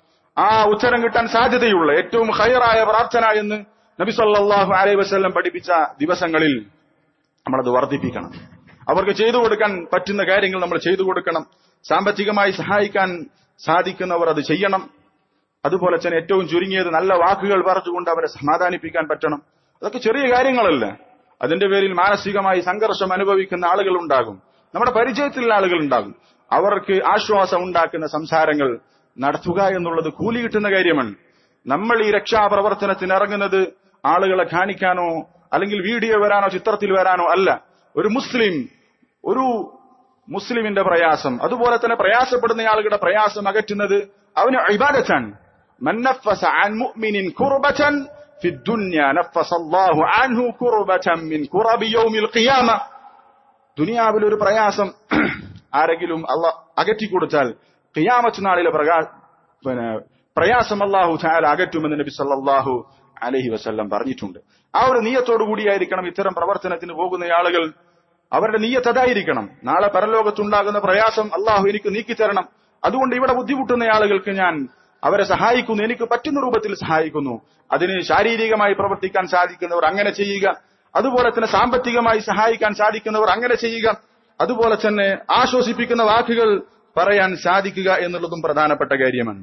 ആ ഉത്തരം കിട്ടാൻ സാധ്യതയുള്ള ഏറ്റവും ഹയറായ പ്രാർത്ഥന എന്ന് നബി സല്ലാഹു അലൈഹി വസ്ല്ലം പഠിപ്പിച്ച ദിവസങ്ങളിൽ നമ്മളത് വർദ്ധിപ്പിക്കണം അവർക്ക് ചെയ്തു കൊടുക്കാൻ പറ്റുന്ന കാര്യങ്ങൾ നമ്മൾ ചെയ്തു കൊടുക്കണം സാമ്പത്തികമായി സഹായിക്കാൻ സാധിക്കുന്നവർ അത് ചെയ്യണം അതുപോലെ തന്നെ ഏറ്റവും ചുരുങ്ങിയത് നല്ല വാക്കുകൾ പറഞ്ഞുകൊണ്ട് അവരെ സമാധാനിപ്പിക്കാൻ പറ്റണം അതൊക്കെ ചെറിയ കാര്യങ്ങളല്ല അതിന്റെ പേരിൽ മാനസികമായി സംഘർഷം അനുഭവിക്കുന്ന ആളുകൾ ഉണ്ടാകും നമ്മുടെ പരിചയത്തിലുള്ള ആളുകൾ ഉണ്ടാകും അവർക്ക് ആശ്വാസം ഉണ്ടാക്കുന്ന സംസാരങ്ങൾ നടത്തുക എന്നുള്ളത് കൂലി കിട്ടുന്ന കാര്യമാണ് നമ്മൾ ഈ രക്ഷാപ്രവർത്തനത്തിന് ഇറങ്ങുന്നത് ആളുകളെ കാണിക്കാനോ അല്ലെങ്കിൽ വീഡിയോ വരാനോ ചിത്രത്തിൽ വരാനോ അല്ല ഒരു മുസ്ലിം ഒരു മുസ്ലിമിന്റെ പ്രയാസം അതുപോലെ തന്നെ പ്രയാസപ്പെടുന്ന ആളുകളുടെ പ്രയാസം അകറ്റുന്നത് അവന് ഇബാദത്താണ് من نفس عن مؤمن كربة في الدنيا نفس الله عنه كربة من كرب يوم القيامة ദുനിയാവിൽ ഒരു പ്രയാസം ആരെങ്കിലും അള്ള അകറ്റിക്കൊടുത്താൽ ഖിയാമത്ത് നാളിലെ പ്രകാ പിന്നെ പ്രയാസം അള്ളാഹു ചായാൽ അകറ്റുമെന്ന് നബി സല്ലാഹു അലഹി വസ്ല്ലം പറഞ്ഞിട്ടുണ്ട് ആ ഒരു നീയത്തോടു കൂടിയായിരിക്കണം ഇത്തരം പ്രവർത്തനത്തിന് പോകുന്ന ആളുകൾ അവരുടെ നീയത്ത് അതായിരിക്കണം നാളെ പരലോകത്തുണ്ടാകുന്ന പ്രയാസം അള്ളാഹു എനിക്ക് നീക്കിത്തരണം അതുകൊണ്ട് ഇവിടെ ബുദ്ധിമുട്ടുന്ന ആളുകൾക്ക് ഞാൻ അവരെ സഹായിക്കുന്നു എനിക്ക് പറ്റുന്ന രൂപത്തിൽ സഹായിക്കുന്നു അതിന് ശാരീരികമായി പ്രവർത്തിക്കാൻ സാധിക്കുന്നവർ അങ്ങനെ ചെയ്യുക അതുപോലെ തന്നെ സാമ്പത്തികമായി സഹായിക്കാൻ സാധിക്കുന്നവർ അങ്ങനെ ചെയ്യുക അതുപോലെ തന്നെ ആശ്വസിപ്പിക്കുന്ന വാക്കുകൾ പറയാൻ സാധിക്കുക എന്നുള്ളതും പ്രധാനപ്പെട്ട കാര്യമാണ്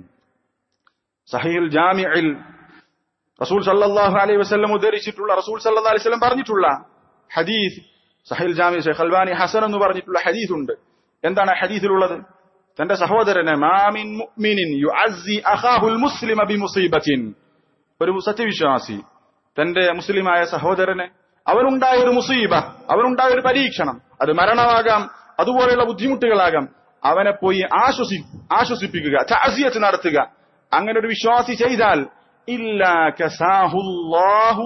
സഹീൽ ജാമിയിൽ റസൂൽ സല്ലാഹു അലൈഹി വസ്ലം ഉദ്ധരിച്ചിട്ടുള്ള റസൂൽ സല്ലാ അലൈഹി വസ്ലം പറഞ്ഞിട്ടുള്ള ഹദീസ് സഹീൽ ജാമി ഷെഖ് അൽബാനി ഹസൻ എന്ന് പറഞ്ഞിട്ടുള്ള ഹദീസ് ഉണ്ട് എന്താണ് ഹദീസിലുള്ളത് തന്റെ സഹോദരനെ മാമിൻ മുഅ്മിനിൻ യുഅസ്സി അഖാഹുൽ മുസ്ലിമ ബിമുസീബത്തിൻ ഒരു സത്യവിശ്വാസി തന്റെ മുസ്ലിമായ സഹോദരനെ അവനുണ്ടായ ഒരു മുസീബ അവനുണ്ടായ ഒരു പരീക്ഷണം അത് മരണമാകാം അതുപോലെയുള്ള ബുദ്ധിമുട്ടുകളാകാം അവനെ പോയി ആശ്വസി ആശ്വസിപ്പിക്കുക ചാസിയത്ത് നടത്തുക അങ്ങനെ ഒരു വിശ്വാസി ചെയ്താൽ ഇല്ലാഹു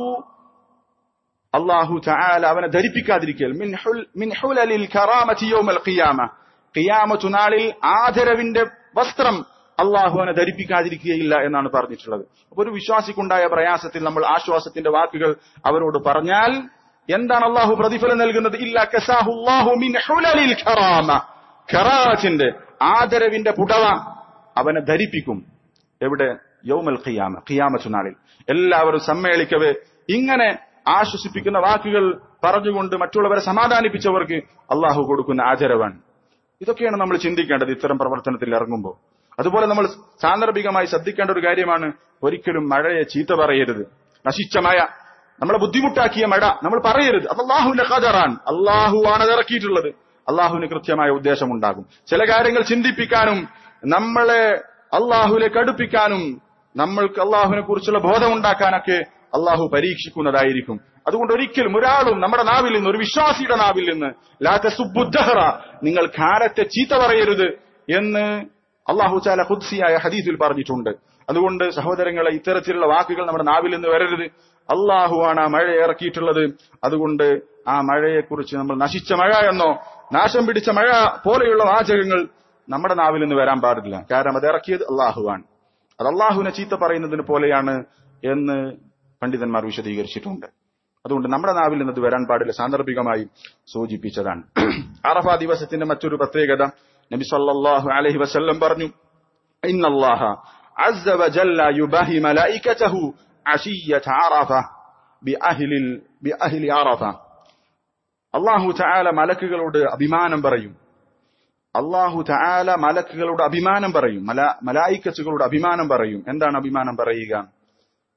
അള്ളാഹു ചായാല അവനെ ധരിപ്പിക്കാതിരിക്കൽ മിൻ ഹുലലിൽ കറാമത്തി യൗമൽ ഖിയാമ ഖിയാമത്തു നാളിൽ ആദരവിന്റെ വസ്ത്രം അള്ളാഹുവിനെ ധരിപ്പിക്കാതിരിക്കുകയില്ല എന്നാണ് പറഞ്ഞിട്ടുള്ളത് അപ്പൊ ഒരു വിശ്വാസിക്കുണ്ടായ പ്രയാസത്തിൽ നമ്മൾ ആശ്വാസത്തിന്റെ വാക്കുകൾ അവരോട് പറഞ്ഞാൽ എന്താണ് അള്ളാഹു പ്രതിഫലം നൽകുന്നത് ഇല്ല കസാഹുല്ലാഹു മിൻ ഹുലലിൽ ഖറാമ ഖറാത്തിന്റെ ആദരവിന്റെ പുടവ അവനെ ധരിപ്പിക്കും എവിടെ യൗമൽ ഖിയാമ ഖിയാമത്തു നാളിൽ എല്ലാവരും സമ്മേളിക്കവേ ഇങ്ങനെ ആശ്വസിപ്പിക്കുന്ന വാക്കുകൾ പറഞ്ഞുകൊണ്ട് മറ്റുള്ളവരെ സമാധാനിപ്പിച്ചവർക്ക് അള്ളാഹു കൊടുക്കുന്ന ആചരവാണ് ഇതൊക്കെയാണ് നമ്മൾ ചിന്തിക്കേണ്ടത് ഇത്തരം പ്രവർത്തനത്തിൽ ഇറങ്ങുമ്പോൾ അതുപോലെ നമ്മൾ സാന്ദർഭികമായി ശ്രദ്ധിക്കേണ്ട ഒരു കാര്യമാണ് ഒരിക്കലും മഴയെ ചീത്ത പറയരുത് നശിച്ച മഴ നമ്മളെ ബുദ്ധിമുട്ടാക്കിയ മഴ നമ്മൾ പറയരുത് അത് അള്ളാഹുവിന്റെ ഖദറാൻ അള്ളാഹു ആണ് അത് ഇറക്കിയിട്ടുള്ളത് അള്ളാഹുവിന് കൃത്യമായ ഉദ്ദേശമുണ്ടാകും ചില കാര്യങ്ങൾ ചിന്തിപ്പിക്കാനും നമ്മളെ അള്ളാഹുലേക്ക് അടുപ്പിക്കാനും നമ്മൾക്ക് അള്ളാഹുവിനെ കുറിച്ചുള്ള ബോധമുണ്ടാക്കാനൊക്കെ അള്ളാഹു പരീക്ഷിക്കുന്നതായിരിക്കും അതുകൊണ്ട് ഒരിക്കലും ഒരാളും നമ്മുടെ നാവിൽ നിന്ന് ഒരു വിശ്വാസിയുടെ നാവിൽ നിന്ന് ലാത്ത സുബുദ്ധഹറ നിങ്ങൾ കാലത്തെ ചീത്ത പറയരുത് എന്ന് അള്ളാഹു ചാല ഹുദ്സിയായ ഹദീസിൽ പറഞ്ഞിട്ടുണ്ട് അതുകൊണ്ട് സഹോദരങ്ങളെ ഇത്തരത്തിലുള്ള വാക്കുകൾ നമ്മുടെ നാവിൽ നിന്ന് വരരുത് അള്ളാഹുവാണ് ആ മഴ ഇറക്കിയിട്ടുള്ളത് അതുകൊണ്ട് ആ മഴയെക്കുറിച്ച് നമ്മൾ നശിച്ച മഴ എന്നോ നാശം പിടിച്ച മഴ പോലെയുള്ള വാചകങ്ങൾ നമ്മുടെ നാവിൽ നിന്ന് വരാൻ പാടില്ല കാരണം അത് ഇറക്കിയത് അള്ളാഹുവാണ് അത് അള്ളാഹുവിനെ ചീത്ത പറയുന്നതിന് പോലെയാണ് എന്ന് പണ്ഡിതന്മാർ വിശദീകരിച്ചിട്ടുണ്ട് അതുകൊണ്ട് നമ്മുടെ നാവിൽ നിന്ന് അത് വരാൻ പാടില്ല സാന്ദർഭികമായി സൂചിപ്പിച്ചതാണ് അറഫ ദിവസത്തിന്റെ മറ്റൊരു പ്രത്യേകത നബി സല്ലല്ലാഹു അലൈഹി വസല്ലം പറഞ്ഞു ഇന്നല്ലാഹ عز وجل يباهي ملائكته عشية عرفة بأهل بأهل عرفة അള്ളാഹു ചായാല മലക്കുകളോട് അഭിമാനം പറയും അള്ളാഹു ചായാല മലക്കുകളോട് അഭിമാനം പറയും മല മലായിക്കച്ചുകളോട് അഭിമാനം പറയും എന്താണ് അഭിമാനം പറയുക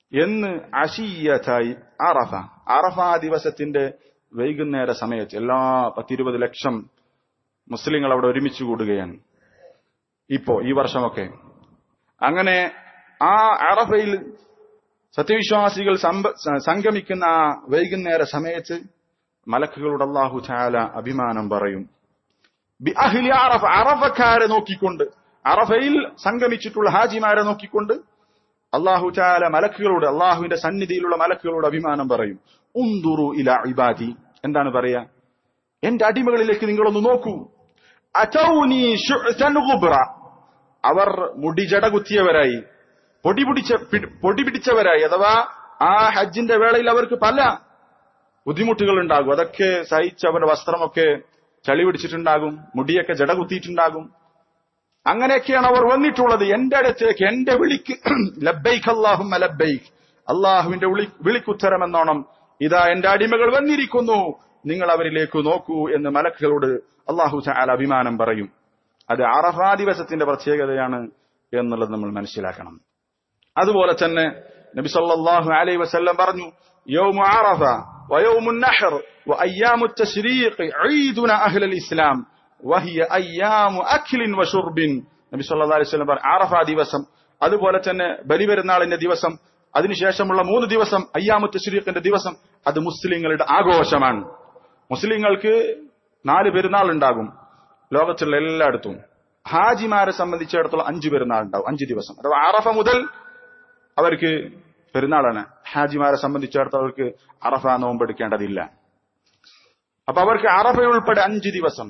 എന്ന് അഷീയത്തായി അറഫ അറഫ ദിവസത്തിന്റെ വൈകുന്നേര സമയത്ത് എല്ലാ പത്തിരുപത് ലക്ഷം മുസ്ലിങ്ങൾ അവിടെ ഒരുമിച്ച് കൂടുകയാണ് ഇപ്പോ ഈ വർഷമൊക്കെ അങ്ങനെ ആ അറഫയിൽ സത്യവിശ്വാസികൾ സമ്പ- സ- സംഗമിക്കുന്ന ആ വൈകുന്നേര സമയത്ത് മലക്കുകളോട് അള്ളാഹു ചാല അഭിമാനം പറയും ബി അഹ്ലി അറഫ അറഫക്കാരെ നോക്കിക്കൊണ്ട് അറഫയിൽ സംഗമിച്ചിട്ടുള്ള ഹാജിമാരെ നോക്കിക്കൊണ്ട് അള്ളാഹു ചാല മലക്കുകളോട് അള്ളാഹുവിന്റെ സന്നിധിയിലുള്ള മലക്കുകളോട് അഭിമാനം പറയും ഉന്തുറു ഇല ഇബാദി എന്താണ് പറയാ എന്റെ അടിമകളിലേക്ക് നിങ്ങളൊന്ന് നോക്കൂ അചൗനി ശുഅ്സൻ ഗുബ്ര. അവർ മുടി ജട കുത്തിയവരായി പൊടി പിടിച്ച പി- പൊടി പിടിച്ചവരായി അഥവാ ആ ഹജ്ജിന്റെ വേളയിൽ അവർക്ക് പല ബുദ്ധിമുട്ടുകൾ ഉണ്ടാകും അതൊക്കെ സഹിച്ച് അവരുടെ വസ്ത്രമൊക്കെ ചളി പിടിച്ചിട്ടുണ്ടാകും മുടിയൊക്കെ ജട കുത്തിയിട്ടുണ്ടാകും അങ്ങനെയൊക്കെയാണ് അവർ വന്നിട്ടുള്ളത് എന്റെ അടുത്തേക്ക് എന്റെ വിളിക്ക് ലബൈഖ് അള്ളാഹും ലബൈഖ് അള്ളാഹുവിന്റെ വിളി വിളിക്കുത്തരം എന്നോണം ഇതാ എന്റെ അടിമകൾ വന്നിരിക്കുന്നു നിങ്ങൾ അവരിലേക്ക് നോക്കൂ എന്ന് മലക്കുകളോട് അള്ളാഹു ചാല അഭിമാനം പറയും അത് അറഫാ ദിവസത്തിന്റെ പ്രത്യേകതയാണ് എന്നുള്ളത് നമ്മൾ മനസ്സിലാക്കണം അതുപോലെ തന്നെ നബി സല്ലല്ലാഹു അലൈഹി വസല്ലം പറഞ്ഞു യൗമു അറഫ ويوم النحر وأيام التشريق عيدنا أهل الإسلام وهي أيام أكل وشرب നബി സല്ലല്ലാഹു അലൈഹി വസല്ലം പറഞ്ഞു അറഫ ദിവസം അതുപോലെ തന്നെ ബലിപെരുന്നാളിന്റെ ദിവസം അതിനുശേഷമുള്ള മൂന്ന് ദിവസം അയ്യാമു തശ്രീഖിന്റെ ദിവസം അത് മുസ്ലിങ്ങളുടെ ആഘോഷമാണ് മുസ്ലിങ്ങൾക്ക് നാല് പെരുന്നാൾ ഉണ്ടാകും ലോകത്തുള്ള എല്ലായിടത്തും ഹാജിമാരെ സംബന്ധിച്ചിടത്തോളം അഞ്ച് പെരുന്നാൾ ഉണ്ടാവും അഞ്ച് ദിവസം അഥവാ അറഫ മുതൽ അവർക്ക് പെരുന്നാളാണ് ഹാജിമാരെ സംബന്ധിച്ചിടത്തോളം അവർക്ക് അറഫ നോമ്പെടുക്കേണ്ടതില്ല അപ്പൊ അവർക്ക് അറഫ ഉൾപ്പെടെ അഞ്ച് ദിവസം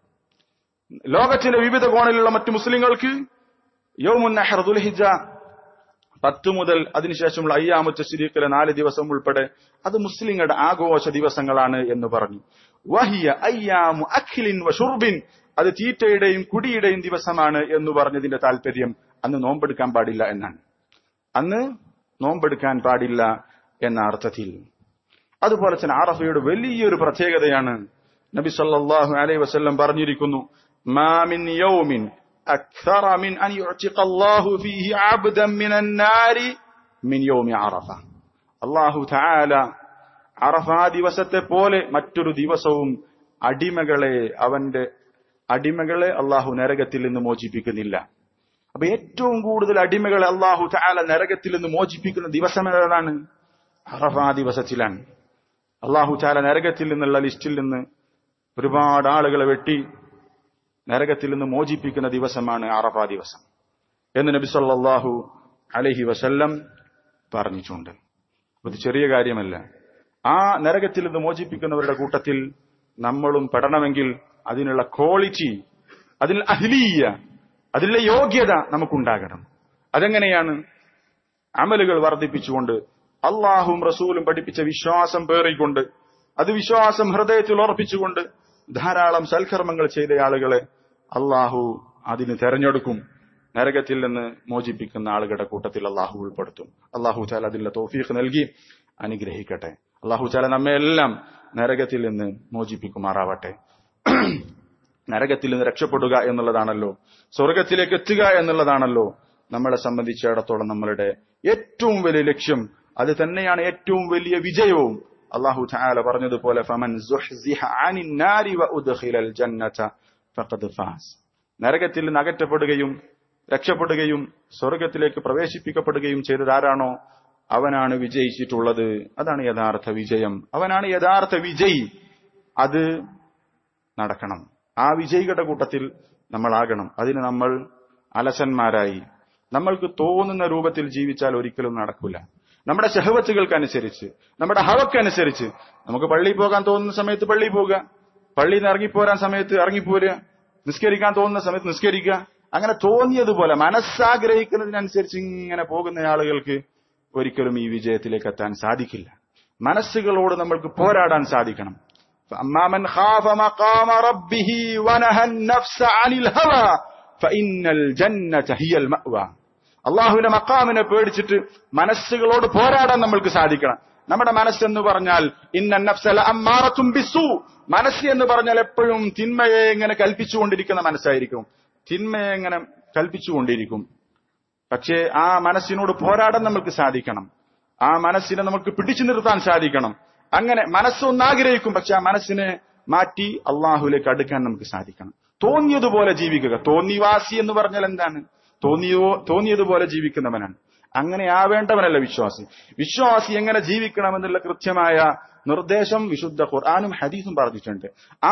ലോകത്തിന്റെ വിവിധ കോണിലുള്ള മറ്റു മുസ്ലിങ്ങൾക്ക് യൗമുൻ നഹർ ദുൽഹിജ പത്ത് മുതൽ അതിനുശേഷമുള്ള അയ്യാമത്തെ ശരീക്കിലെ നാല് ദിവസം ഉൾപ്പെടെ അത് മുസ്ലിങ്ങളുടെ ആഘോഷ ദിവസങ്ങളാണ് എന്ന് പറഞ്ഞു വഹിയ അയ്യാമു അഖിലിൻ വഷുർബിൻ അത് തീറ്റയുടെയും കുടിയുടെയും ദിവസമാണ് എന്ന് പറഞ്ഞതിന്റെ താല്പര്യം അന്ന് നോമ്പെടുക്കാൻ പാടില്ല എന്നാണ് അന്ന് നോമ്പെടുക്കാൻ പാടില്ല എന്ന അർത്ഥത്തിൽ അതുപോലെ തന്നെ അറഫയുടെ വലിയൊരു പ്രത്യേകതയാണ് നബി സല്ലല്ലാഹു അലൈഹി വസല്ലം പറഞ്ഞിരിക്കുന്നു മാ മിൻ യൗമിൻ അക്ഥറ മിൻ അൻ യുഅ്തിഖ അല്ലാഹു ഫീഹി അബ്ദൻ മിനൻ നാരി മിൻ യൗമി അറഫ അല്ലാഹു തആല അറഫ ദിവസത്തെ പോലെ മറ്റൊരു ദിവസവും അടിമകളെ അവന്റെ അടിമകളെ അള്ളാഹു നരകത്തിൽ നിന്ന് മോചിപ്പിക്കുന്നില്ല അപ്പൊ ഏറ്റവും കൂടുതൽ അടിമകളെ അള്ളാഹു തആല നരകത്തിൽ നിന്ന് മോചിപ്പിക്കുന്ന ദിവസം ഏതാണ് അറഫ ദിവസത്തിലാണ് അള്ളാഹു ചാല നരകത്തിൽ നിന്നുള്ള ലിസ്റ്റിൽ നിന്ന് ഒരുപാട് ആളുകളെ വെട്ടി നരകത്തിൽ നിന്ന് മോചിപ്പിക്കുന്ന ദിവസമാണ് അറഫ ദിവസം എന്ന് നബി സല്ലല്ലാഹു അലൈഹി വസല്ലം പറഞ്ഞിട്ടുണ്ട് അത് ചെറിയ കാര്യമല്ല ആ നരകത്തിൽ നിന്ന് മോചിപ്പിക്കുന്നവരുടെ കൂട്ടത്തിൽ നമ്മളും പെടണമെങ്കിൽ അതിനുള്ള ക്വാളിറ്റി അതിനുള്ള അഹ്ലീയ അതിനുള്ള യോഗ്യത നമുക്കുണ്ടാകണം അതെങ്ങനെയാണ് അമലുകൾ വർദ്ധിപ്പിച്ചുകൊണ്ട് അള്ളാഹും റസൂലും പഠിപ്പിച്ച വിശ്വാസം പേറിക്കൊണ്ട് അത് വിശ്വാസം ഹൃദയത്തിൽ ഉറപ്പിച്ചുകൊണ്ട് ധാരാളം സൽക്കർമ്മങ്ങൾ ചെയ്ത ആളുകളെ അള്ളാഹു അതിന് തെരഞ്ഞെടുക്കും നരകത്തിൽ നിന്ന് മോചിപ്പിക്കുന്ന ആളുകളുടെ കൂട്ടത്തിൽ അള്ളാഹു ഉൾപ്പെടുത്തും അള്ളാഹു ചാല അതിന്റെ തോഫീഖ് നൽകി അനുഗ്രഹിക്കട്ടെ അള്ളാഹു ചാല നമ്മെ എല്ലാം നരകത്തിൽ നിന്ന് മോചിപ്പിക്കുമാറാവട്ടെ നരകത്തിൽ നിന്ന് രക്ഷപ്പെടുക എന്നുള്ളതാണല്ലോ സ്വർഗത്തിലേക്ക് എത്തുക എന്നുള്ളതാണല്ലോ നമ്മളെ സംബന്ധിച്ചിടത്തോളം നമ്മളുടെ ഏറ്റവും വലിയ ലക്ഷ്യം അത് തന്നെയാണ് ഏറ്റവും വലിയ വിജയവും അള്ളാഹു ചാല പറഞ്ഞതുപോലെ ഫമൻ സുഹ്സിഹ അനിൻ നാരി വ ഉദ്ഖിലൽ ജന്നത ഫഖദ് ഫാസ് നരകത്തിൽ നിന്ന് അകറ്റപ്പെടുകയും രക്ഷപ്പെടുകയും സ്വർഗത്തിലേക്ക് പ്രവേശിപ്പിക്കപ്പെടുകയും ചെയ്തതാരാണോ അവനാണ് വിജയിച്ചിട്ടുള്ളത് അതാണ് യഥാർത്ഥ വിജയം അവനാണ് യഥാർത്ഥ വിജയി അത് നടക്കണം ആ വിജയികളുടെ കൂട്ടത്തിൽ നമ്മളാകണം അതിന് നമ്മൾ അലസന്മാരായി നമ്മൾക്ക് തോന്നുന്ന രൂപത്തിൽ ജീവിച്ചാൽ ഒരിക്കലും നടക്കില്ല നമ്മുടെ ശഹവത്തുകൾക്കനുസരിച്ച് നമ്മുടെ ഹവക്കനുസരിച്ച് നമുക്ക് പള്ളിയിൽ പോകാൻ തോന്നുന്ന സമയത്ത് പള്ളിയിൽ പോകുക പള്ളിയിൽ നിന്ന് ഇറങ്ങിപ്പോരാൻ സമയത്ത് ഇറങ്ങിപ്പോരുക നിസ്കരിക്കാൻ തോന്നുന്ന സമയത്ത് നിസ്കരിക്കുക അങ്ങനെ തോന്നിയതുപോലെ മനസ്സാഗ്രഹിക്കുന്നതിനനുസരിച്ച് ഇങ്ങനെ പോകുന്ന ആളുകൾക്ക് ഒരിക്കലും ഈ വിജയത്തിലേക്ക് എത്താൻ സാധിക്കില്ല മനസ്സുകളോട് നമ്മൾക്ക് പോരാടാൻ സാധിക്കണം فأما من خاف مقام ربه ونهى النفس عن الهوى فإن الجنة هي المأوى അള്ളാഹുവിന്റെ മക്കാമിനെ പേടിച്ചിട്ട് മനസ്സുകളോട് പോരാടാൻ നമ്മൾക്ക് സാധിക്കണം നമ്മുടെ മനസ്സെന്ന് പറഞ്ഞാൽ ഇന്ന നഫ്സല അമ്മാറത്തും ബിസു മനസ്സ് എന്ന് പറഞ്ഞാൽ എപ്പോഴും തിന്മയെ ഇങ്ങനെ കൽപ്പിച്ചുകൊണ്ടിരിക്കുന്ന മനസ്സായിരിക്കും തിന്മയെ ഇങ്ങനെ കൽപ്പിച്ചുകൊണ്ടിരിക്കും പക്ഷേ ആ മനസ്സിനോട് പോരാടാൻ നമ്മൾക്ക് സാധിക്കണം ആ മനസ്സിനെ നമുക്ക് പിടിച്ചു നിർത്താൻ സാധിക്കണം അങ്ങനെ മനസ്സൊന്ന് ആഗ്രഹിക്കും പക്ഷെ ആ മനസ്സിനെ മാറ്റി അള്ളാഹുലേക്ക് അടുക്കാൻ നമുക്ക് സാധിക്കണം തോന്നിയതുപോലെ ജീവിക്കുക തോന്നിവാസി എന്ന് പറഞ്ഞാൽ എന്താണ് തോന്നിയോ തോന്നിയതുപോലെ ജീവിക്കുന്നവനാണ് അങ്ങനെ ആവേണ്ടവനല്ല വിശ്വാസി വിശ്വാസി എങ്ങനെ ജീവിക്കണമെന്നുള്ള കൃത്യമായ നിർദ്ദേശം വിശുദ്ധ ഖുർആാനും ഹദീസും പറഞ്ഞിട്ടുണ്ട് ആ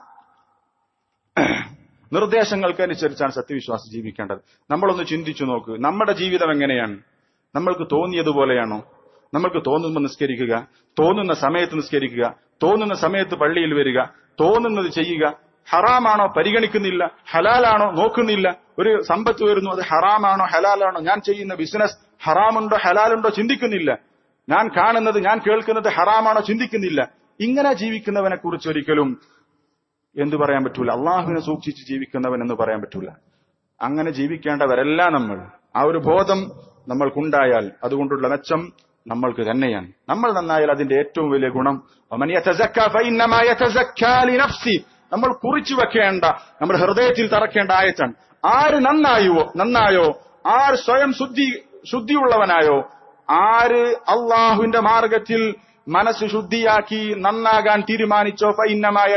നിർദ്ദേശങ്ങൾക്കനുസരിച്ചാണ് സത്യവിശ്വാസി ജീവിക്കേണ്ടത് നമ്മളൊന്ന് ചിന്തിച്ചു നോക്ക് നമ്മുടെ ജീവിതം എങ്ങനെയാണ് നമ്മൾക്ക് തോന്നിയതുപോലെയാണോ നമ്മൾക്ക് തോന്നുമ്പോൾ നിസ്കരിക്കുക തോന്നുന്ന സമയത്ത് നിസ്കരിക്കുക തോന്നുന്ന സമയത്ത് പള്ളിയിൽ വരിക തോന്നുന്നത് ചെയ്യുക ഹറാമാണോ പരിഗണിക്കുന്നില്ല ഹലാലാണോ നോക്കുന്നില്ല ഒരു സമ്പത്ത് വരുന്നു അത് ഹറാമാണോ ഹലാലാണോ ഞാൻ ചെയ്യുന്ന ബിസിനസ് ഹറാമുണ്ടോ ഹലാലുണ്ടോ ചിന്തിക്കുന്നില്ല ഞാൻ കാണുന്നത് ഞാൻ കേൾക്കുന്നത് ഹറാമാണോ ചിന്തിക്കുന്നില്ല ഇങ്ങനെ ജീവിക്കുന്നവനെ കുറിച്ച് ഒരിക്കലും എന്തു പറയാൻ പറ്റൂല അള്ളാഹുവിനെ സൂക്ഷിച്ച് ജീവിക്കുന്നവൻ എന്ന് പറയാൻ പറ്റൂല അങ്ങനെ ജീവിക്കേണ്ടവരല്ല നമ്മൾ ആ ഒരു ബോധം നമ്മൾക്കുണ്ടായാൽ അതുകൊണ്ടുള്ള മെച്ചം നമ്മൾക്ക് തന്നെയാണ് നമ്മൾ നന്നായാൽ അതിന്റെ ഏറ്റവും വലിയ ഗുണം ومن يتزكى فإنما يتزكى لنفسه. നമ്മൾ കുറിച്ചു വെക്കേണ്ട നമ്മുടെ ഹൃദയത്തിൽ തറക്കേണ്ട ആയത്താണ് ആര് നന്നായോ നന്നായോ ആര് സ്വയം ശുദ്ധി ശുദ്ധിയുള്ളവനായോ ആര് അള്ളാഹുവിന്റെ മാർഗത്തിൽ മനസ്സ് ശുദ്ധിയാക്കി നന്നാകാൻ തീരുമാനിച്ചോ ഫൈന്നമായ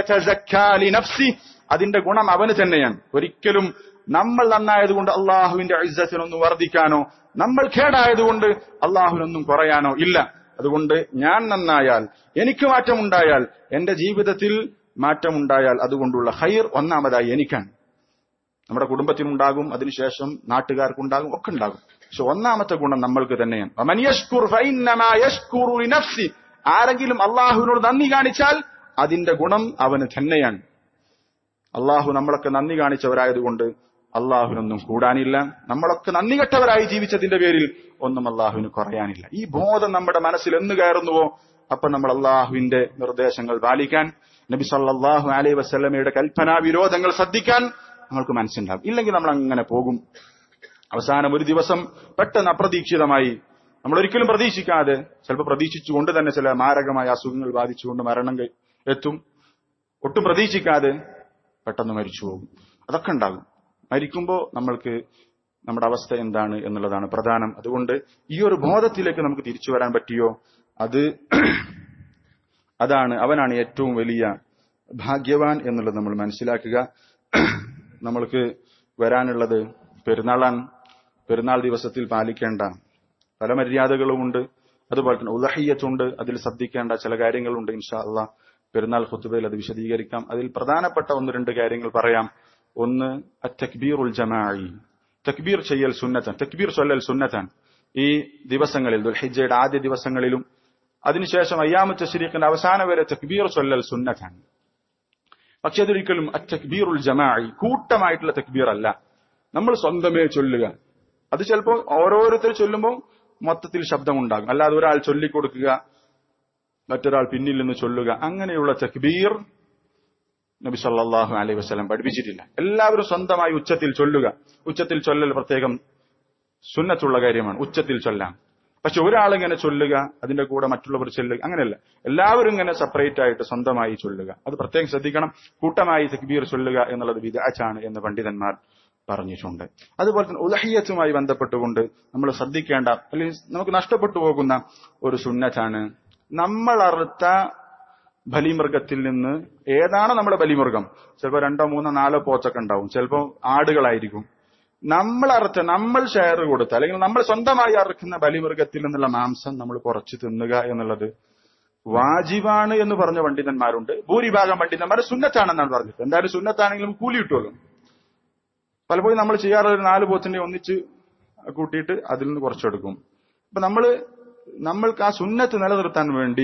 നഫ്സി അതിന്റെ ഗുണം അവന് തന്നെയാണ് ഒരിക്കലും നമ്മൾ നന്നായതുകൊണ്ട് അള്ളാഹുവിന്റെ ഇസ്സത്തിനൊന്നും വർദ്ധിക്കാനോ നമ്മൾ കേടായതുകൊണ്ട് അള്ളാഹുവിനൊന്നും കുറയാനോ ഇല്ല അതുകൊണ്ട് ഞാൻ നന്നായാൽ എനിക്ക് മാറ്റമുണ്ടായാൽ എന്റെ ജീവിതത്തിൽ മാറ്റമുണ്ടായാൽ അതുകൊണ്ടുള്ള ഹൈർ ഒന്നാമതായി എനിക്കാണ് നമ്മുടെ കുടുംബത്തിനുണ്ടാകും അതിനുശേഷം നാട്ടുകാർക്കുണ്ടാകും ഒക്കെ ഉണ്ടാകും പക്ഷെ ഒന്നാമത്തെ ഗുണം നമ്മൾക്ക് തന്നെയാണ് വമൻ യശ്കുർ ഫഇന്നമാ യശ്കുറു ലിനഫ്സി. ആരെങ്കിലും അള്ളാഹുവിനോട് നന്ദി കാണിച്ചാൽ അതിന്റെ ഗുണം അവന് തന്നെയാണ് അള്ളാഹു നമ്മളൊക്കെ നന്ദി കാണിച്ചവരായതുകൊണ്ട് അള്ളാഹുവിനൊന്നും കൂടാനില്ല നമ്മളൊക്കെ നന്ദി കെട്ടവരായി ജീവിച്ചതിന്റെ പേരിൽ ഒന്നും അള്ളാഹുവിന് കുറയാനില്ല ഈ ബോധം നമ്മുടെ മനസ്സിൽ എന്ന് കയറുന്നുവോ അപ്പൊ നമ്മൾ അള്ളാഹുവിന്റെ നിർദ്ദേശങ്ങൾ പാലിക്കാൻ നബി സല്ലല്ലാഹു അലൈഹി വസല്ലമയുടെ കൽപ്പനാ വിരോധങ്ങൾ ശ്രദ്ധിക്കാൻ നമ്മൾക്ക് മനസ്സുണ്ടാകും ഇല്ലെങ്കിൽ നമ്മൾ അങ്ങനെ പോകും അവസാനം ഒരു ദിവസം പെട്ടെന്ന് അപ്രതീക്ഷിതമായി നമ്മൾ ഒരിക്കലും പ്രതീക്ഷിക്കാതെ ചിലപ്പോൾ പ്രതീക്ഷിച്ചുകൊണ്ട് തന്നെ ചില മാരകമായ അസുഖങ്ങൾ ബാധിച്ചുകൊണ്ട് മരണം കൈ- എത്തും ഒട്ടും പ്രതീക്ഷിക്കാതെ പെട്ടെന്ന് മരിച്ചു പോകും അതൊക്കെ ഉണ്ടാകും മരിക്കുമ്പോൾ നമ്മൾക്ക് നമ്മുടെ അവസ്ഥ എന്താണ് എന്നുള്ളതാണ് പ്രധാനം അതുകൊണ്ട് ഈ ഒരു ബോധത്തിലേക്ക് നമുക്ക് തിരിച്ചു വരാൻ പറ്റിയോ അത് അതാണ് അവനാണ് ഏറ്റവും വലിയ ഭാഗ്യവാൻ എന്നുള്ളത് നമ്മൾ മനസ്സിലാക്കുക നമ്മൾക്ക് വരാനുള്ളത് പെരുന്നാളാണ് പെരുന്നാൾ ദിവസത്തിൽ പാലിക്കേണ്ട പല മര്യാദകളുമുണ്ട് അതുപോലെ തന്നെ ഉദഹയ്യത്തുണ്ട് അതിൽ ശ്രദ്ധിക്കേണ്ട ചില കാര്യങ്ങളുണ്ട് ഇൻഷാ അള്ളാ പെരുന്നാൾ ഖുത്തുബയിൽ അത് വിശദീകരിക്കാം അതിൽ പ്രധാനപ്പെട്ട ഒന്ന് രണ്ട് കാര്യങ്ങൾ പറയാം ഒന്ന് തക്ബീറുൽ ജമായി തക്ബീർ ചെയ്യൽ സുന്നത്തൻ തക്ബീർ ചൊല്ലൽ സുന്നത്തൻ ഈ ദിവസങ്ങളിൽ ദുൽഹിജയുടെ ആദ്യ ദിവസങ്ങളിലും അതിനുശേഷം അയ്യാമു തശ്രീഖിന്റെ അവസാനം വരെ തക്ബീർ ചൊല്ലൽ സുന്നത്താണ് പക്ഷെ അതൊരിക്കലും തക്ബീറുൽ ജമായി കൂട്ടമായിട്ടുള്ള തക്ബീർ അല്ല നമ്മൾ സ്വന്തമേ ചൊല്ലുക അത് ചിലപ്പോൾ ഓരോരുത്തർ ചൊല്ലുമ്പോൾ മൊത്തത്തിൽ ശബ്ദമുണ്ടാകും അല്ലാതെ ഒരാൾ ചൊല്ലിക്കൊടുക്കുക മറ്റൊരാൾ പിന്നിൽ നിന്ന് ചൊല്ലുക അങ്ങനെയുള്ള തക്ബീർ നബി സല്ലല്ലാഹു അലൈഹി വസല്ലം പഠിപ്പിച്ചിട്ടില്ല എല്ലാവരും സ്വന്തമായി ഉച്ചത്തിൽ ചൊല്ലുക ഉച്ചത്തിൽ ചൊല്ലൽ പ്രത്യേകം സുന്നത്തുള്ള കാര്യമാണ് ഉച്ചത്തിൽ ചൊല്ലാം പക്ഷെ ഒരാളിങ്ങനെ ചൊല്ലുക അതിന്റെ കൂടെ മറ്റുള്ളവർ ചൊല്ലുക അങ്ങനെയല്ല എല്ലാവരും ഇങ്ങനെ സെപ്പറേറ്റ് ആയിട്ട് സ്വന്തമായി ചൊല്ലുക അത് പ്രത്യേകം ശ്രദ്ധിക്കണം കൂട്ടമായി തക്ബീർ ചൊല്ലുക എന്നുള്ളത് വിദാച്ചാണ് എന്ന് പണ്ഡിതന്മാർ പറഞ്ഞിട്ടുണ്ട് അതുപോലെ തന്നെ ഉലഹിയത്തുമായി ബന്ധപ്പെട്ടുകൊണ്ട് നമ്മൾ ശ്രദ്ധിക്കേണ്ട അല്ലെങ്കിൽ നമുക്ക് നഷ്ടപ്പെട്ടു പോകുന്ന ഒരു സുന്നത്താണ് നമ്മൾ അറുത്ത ബലിമൃഗത്തിൽ നിന്ന് ഏതാണ് നമ്മുടെ ബലിമൃഗം ചിലപ്പോൾ രണ്ടോ മൂന്നോ നാലോ പോച്ചൊക്കെ ഉണ്ടാവും ചിലപ്പോൾ ആടുകളായിരിക്കും നമ്മൾ അറുത്ത നമ്മൾ ഷെയർ കൊടുത്ത അല്ലെങ്കിൽ നമ്മൾ സ്വന്തമായി അറുക്കുന്ന ബലിമൃഗത്തിൽ നിന്നുള്ള മാംസം നമ്മൾ കുറച്ച് തിന്നുക എന്നുള്ളത് വാജിബാണ് എന്ന് പറഞ്ഞ പണ്ഡിതന്മാരുണ്ട് ഭൂരിഭാഗം പണ്ഡിതന്മാർ സുന്നത്താണെന്നാണ് പറഞ്ഞത് എന്തായാലും സുന്നത്താണെങ്കിലും കൂലി കിട്ടുമല്ലോ പലപ്പോഴും നമ്മൾ ചെയ്യാറുള്ള ഒരു നാല് പോത്തിനെ ഒന്നിച്ച് കൂട്ടിയിട്ട് അതിൽ നിന്ന് കുറച്ചെടുക്കും അപ്പൊ നമ്മള് നമ്മൾക്ക് ആ സുന്നത്ത് നിലനിർത്താൻ വേണ്ടി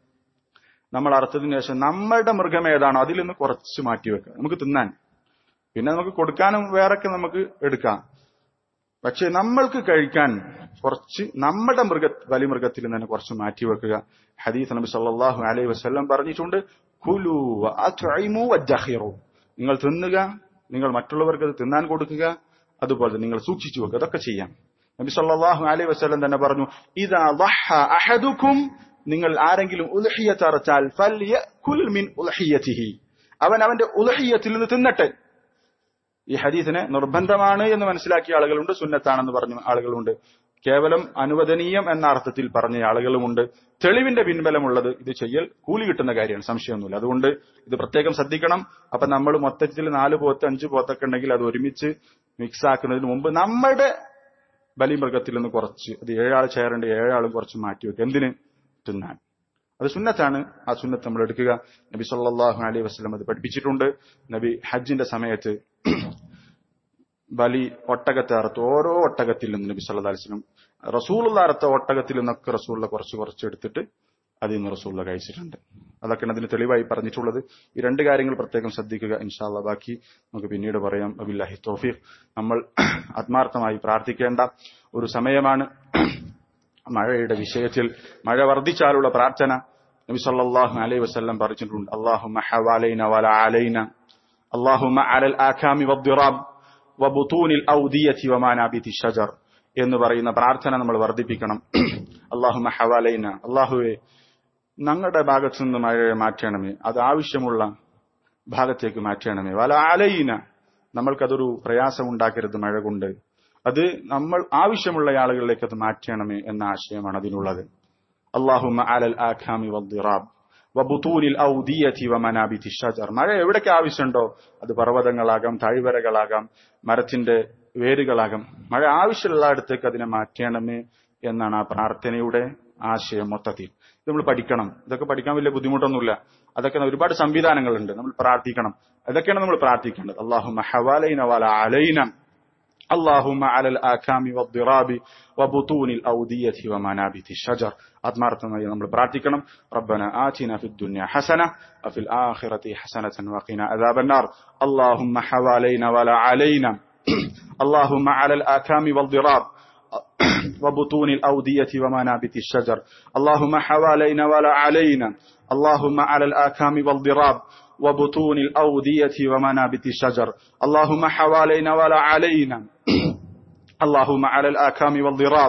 നമ്മൾ അറുത്തതിന് ശേഷം നമ്മളുടെ മൃഗം ഏതാണോ അതിൽ നിന്ന് കുറച്ച് മാറ്റി വെക്കുക നമുക്ക് തിന്നാൻ പിന്നെ നമുക്ക് കൊടുക്കാനും വേറൊക്കെ നമുക്ക് എടുക്കാം പക്ഷെ നമ്മൾക്ക് കഴിക്കാൻ കുറച്ച് നമ്മുടെ മൃഗ ബലിമൃഗത്തിൽ നിന്ന് തന്നെ കുറച്ച് മാറ്റി വെക്കുക ഹദീസ് നബി സല്ലല്ലാഹു അലൈഹി വസല്ലം പറഞ്ഞിട്ടുണ്ട് കുലു വഅത്ഇമു വദ്ഖിറു നിങ്ങൾ തിന്നുക നിങ്ങൾ മറ്റുള്ളവർക്ക് അത് തിന്നാൻ കൊടുക്കുക അതുപോലെ തന്നെ നിങ്ങൾ സൂക്ഷിച്ചു വെക്കുക അതൊക്കെ ചെയ്യാം നബി സല്ലല്ലാഹു അലൈഹി വസല്ലം തന്നെ പറഞ്ഞു ഇദാ ضحى അഹദുക്കും നിങ്ങൾ ആരെങ്കിലും ഉൽഹിയത്ത് അറച്ചാൽ ഫൽയകുൽ മിൻ ഉൽഹിയതിഹി അവൻ അവന്റെ ഉൽഹിയത്തിൽ നിന്ന് തിന്നട്ടെ ഈ ഹദീസിനെ നിർബന്ധമാണ് എന്ന് മനസ്സിലാക്കിയ ആളുകളുണ്ട് സുന്നത്താണെന്ന് പറഞ്ഞ ആളുകളുണ്ട് കേവലം അനുവദനീയം എന്ന അർത്ഥത്തിൽ പറഞ്ഞ ആളുകളുമുണ്ട് തെളിവിന്റെ പിൻബലമുള്ളത് ഇത് ചെയ്യൽ കൂലി കിട്ടുന്ന കാര്യമാണ് സംശയമൊന്നുമില്ല അതുകൊണ്ട് ഇത് പ്രത്യേകം ശ്രദ്ധിക്കണം അപ്പൊ നമ്മൾ മൊത്തത്തിൽ നാല് പോത്ത് അഞ്ച് പോത്തൊക്കെ ഉണ്ടെങ്കിൽ അത് ഒരുമിച്ച് മിക്സ് ആക്കുന്നതിന് മുമ്പ് നമ്മുടെ ബലിമൃഗത്തിൽ നിന്ന് കുറച്ച് അത് ഏഴാൾ ചേരേണ്ട ഏഴാളും കുറച്ച് മാറ്റി വെക്കുക എന്തിന് തിന്നാൻ അത് സുന്നത്താണ് ആ സുന്നത്ത് നമ്മൾ എടുക്കുക നബി സല്ലല്ലാഹു അലൈഹി വസല്ലം അത് പഠിപ്പിച്ചിട്ടുണ്ട് നബി ഹജ്ജിന്റെ സമയത്ത് ബലി ഒട്ടകത്തെ അറുത്ത് ഓരോ ഒട്ടകത്തിൽ നിന്നും നബി സല്ലല്ലാഹു അലൈഹി വസല്ലം റസൂലുള്ള അറുത്ത ഒട്ടകത്തിൽ നിന്നൊക്കെ റസൂലുള്ള കുറച്ച് കുറച്ച് എടുത്തിട്ട് അതിൽ നിന്ന് റസൂള്ള കഴിച്ചിട്ടുണ്ട് അതൊക്കെയാണ് അതിന് തെളിവായി പറഞ്ഞിട്ടുള്ളത് ഈ രണ്ട് കാര്യങ്ങൾ പ്രത്യേകം ശ്രദ്ധിക്കുക ഇൻഷാല്ല ബാക്കി നമുക്ക് പിന്നീട് പറയാം അബില്ലാഹി തോഫീഖ് നമ്മൾ ആത്മാർത്ഥമായി പ്രാർത്ഥിക്കേണ്ട ഒരു സമയമാണ് മഴയുടെ വിഷയത്തിൽ മഴ വർദ്ധിച്ചാലുള്ള പ്രാർത്ഥന നബി സല്ലല്ലാഹു അലൈഹി വസല്ലം പറഞ്ഞിട്ടുണ്ട് അല്ലാഹുമ്മ ഹവാലൈന വല അലൈന അല്ലാഹുമ്മ അലൽ ആഖാമി വദ്ദിറാബ് വബുതൂനിൽ ഔദിയതി വമാനാബിതി ഷജർ എന്ന് പറയുന്ന പ്രാർത്ഥന നമ്മൾ വർദ്ധിപ്പിക്കണം അല്ലാഹുമ്മ ഹവാലൈന അല്ലാഹുവേ ഞങ്ങളുടെ ഭാഗത്തു നിന്ന് മഴയെ മാറ്റണമേ അത് ആവശ്യമുള്ള ഭാഗത്തേക്ക് മാറ്റണമേ വല അലൈന നമ്മൾക്കതൊരു പ്രയാസം ഉണ്ടാക്കരുത് മഴ കൊണ്ട് അത് നമ്മൾ ആവശ്യമുള്ള ആളുകളിലേക്ക് അത് മാറ്റണമേ എന്ന ആശയമാണ് അതിനുള്ളത് അള്ളാഹുമ അലൽ ആഖാമി വദ്ദിറാബ് വബുതൂനിൽ ഔദിയതി വമനാബിതി ഷജർ മഴ എവിടേക്ക് ആവശ്യമുണ്ടോ അത് പർവ്വതങ്ങളാകാം താഴ്വരകളാകാം മരത്തിന്റെ വേരുകളാകാം മഴ ആവശ്യമുള്ള അടുത്തേക്ക് അതിനെ മാറ്റണമേ എന്നാണ് ആ പ്രാർത്ഥനയുടെ ആശയം മൊത്തത്തിൽ ഇത് നമ്മൾ പഠിക്കണം ഇതൊക്കെ പഠിക്കാൻ വലിയ ബുദ്ധിമുട്ടൊന്നുമില്ല അതൊക്കെ ഒരുപാട് സംവിധാനങ്ങളുണ്ട് നമ്മൾ പ്രാർത്ഥിക്കണം അതൊക്കെയാണ് നമ്മൾ പ്രാർത്ഥിക്കേണ്ടത് അള്ളാഹുമ ഹവാലൈന വല അലൈന اللهم على الآكام والضراب وبطون الأودية ومنابت الشجر ആത്മാർത്ഥമായി നമ്മൾ പ്രാർത്ഥിക്കണം ربنا آتنا في الدنيا حسنة وفي الآخرة حسنة وقنا عذاب النار اللهم حوالينا ولا علينا اللهم على الآكام والضراب وبطون الأودية ومنابت الشجر اللهم حوالينا ولا علينا اللهم على الآكام والضراب وبطون الأودية ومنابت الشجر اللهم حوالينا ولا علينا اللهم على الآكام والضراب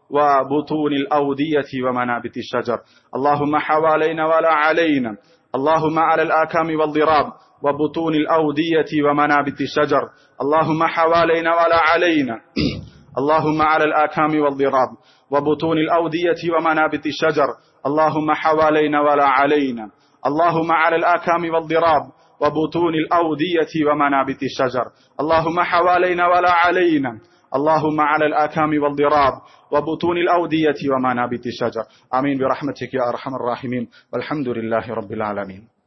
وبطون الأودية ومنابت الشجر اللهم حوالينا ولا علينا اللهم على الآكام والضراب وبطون الأودية ومنابت الشجر اللهم حوالينا ولا علينا اللهم على الآكام والضراب وبطون الأودية ومنابت الشجر اللهم حوالينا ولا علينا اللهم على الآكام والضراب وبطون الأودية ومنابت الشجر اللهم حوالينا ولا علينا اللهم على الآكام والضراب وبطون الأودية ومنابت الشجر آمين برحمتك يا أرحم الراحمين والحمد لله رب العالمين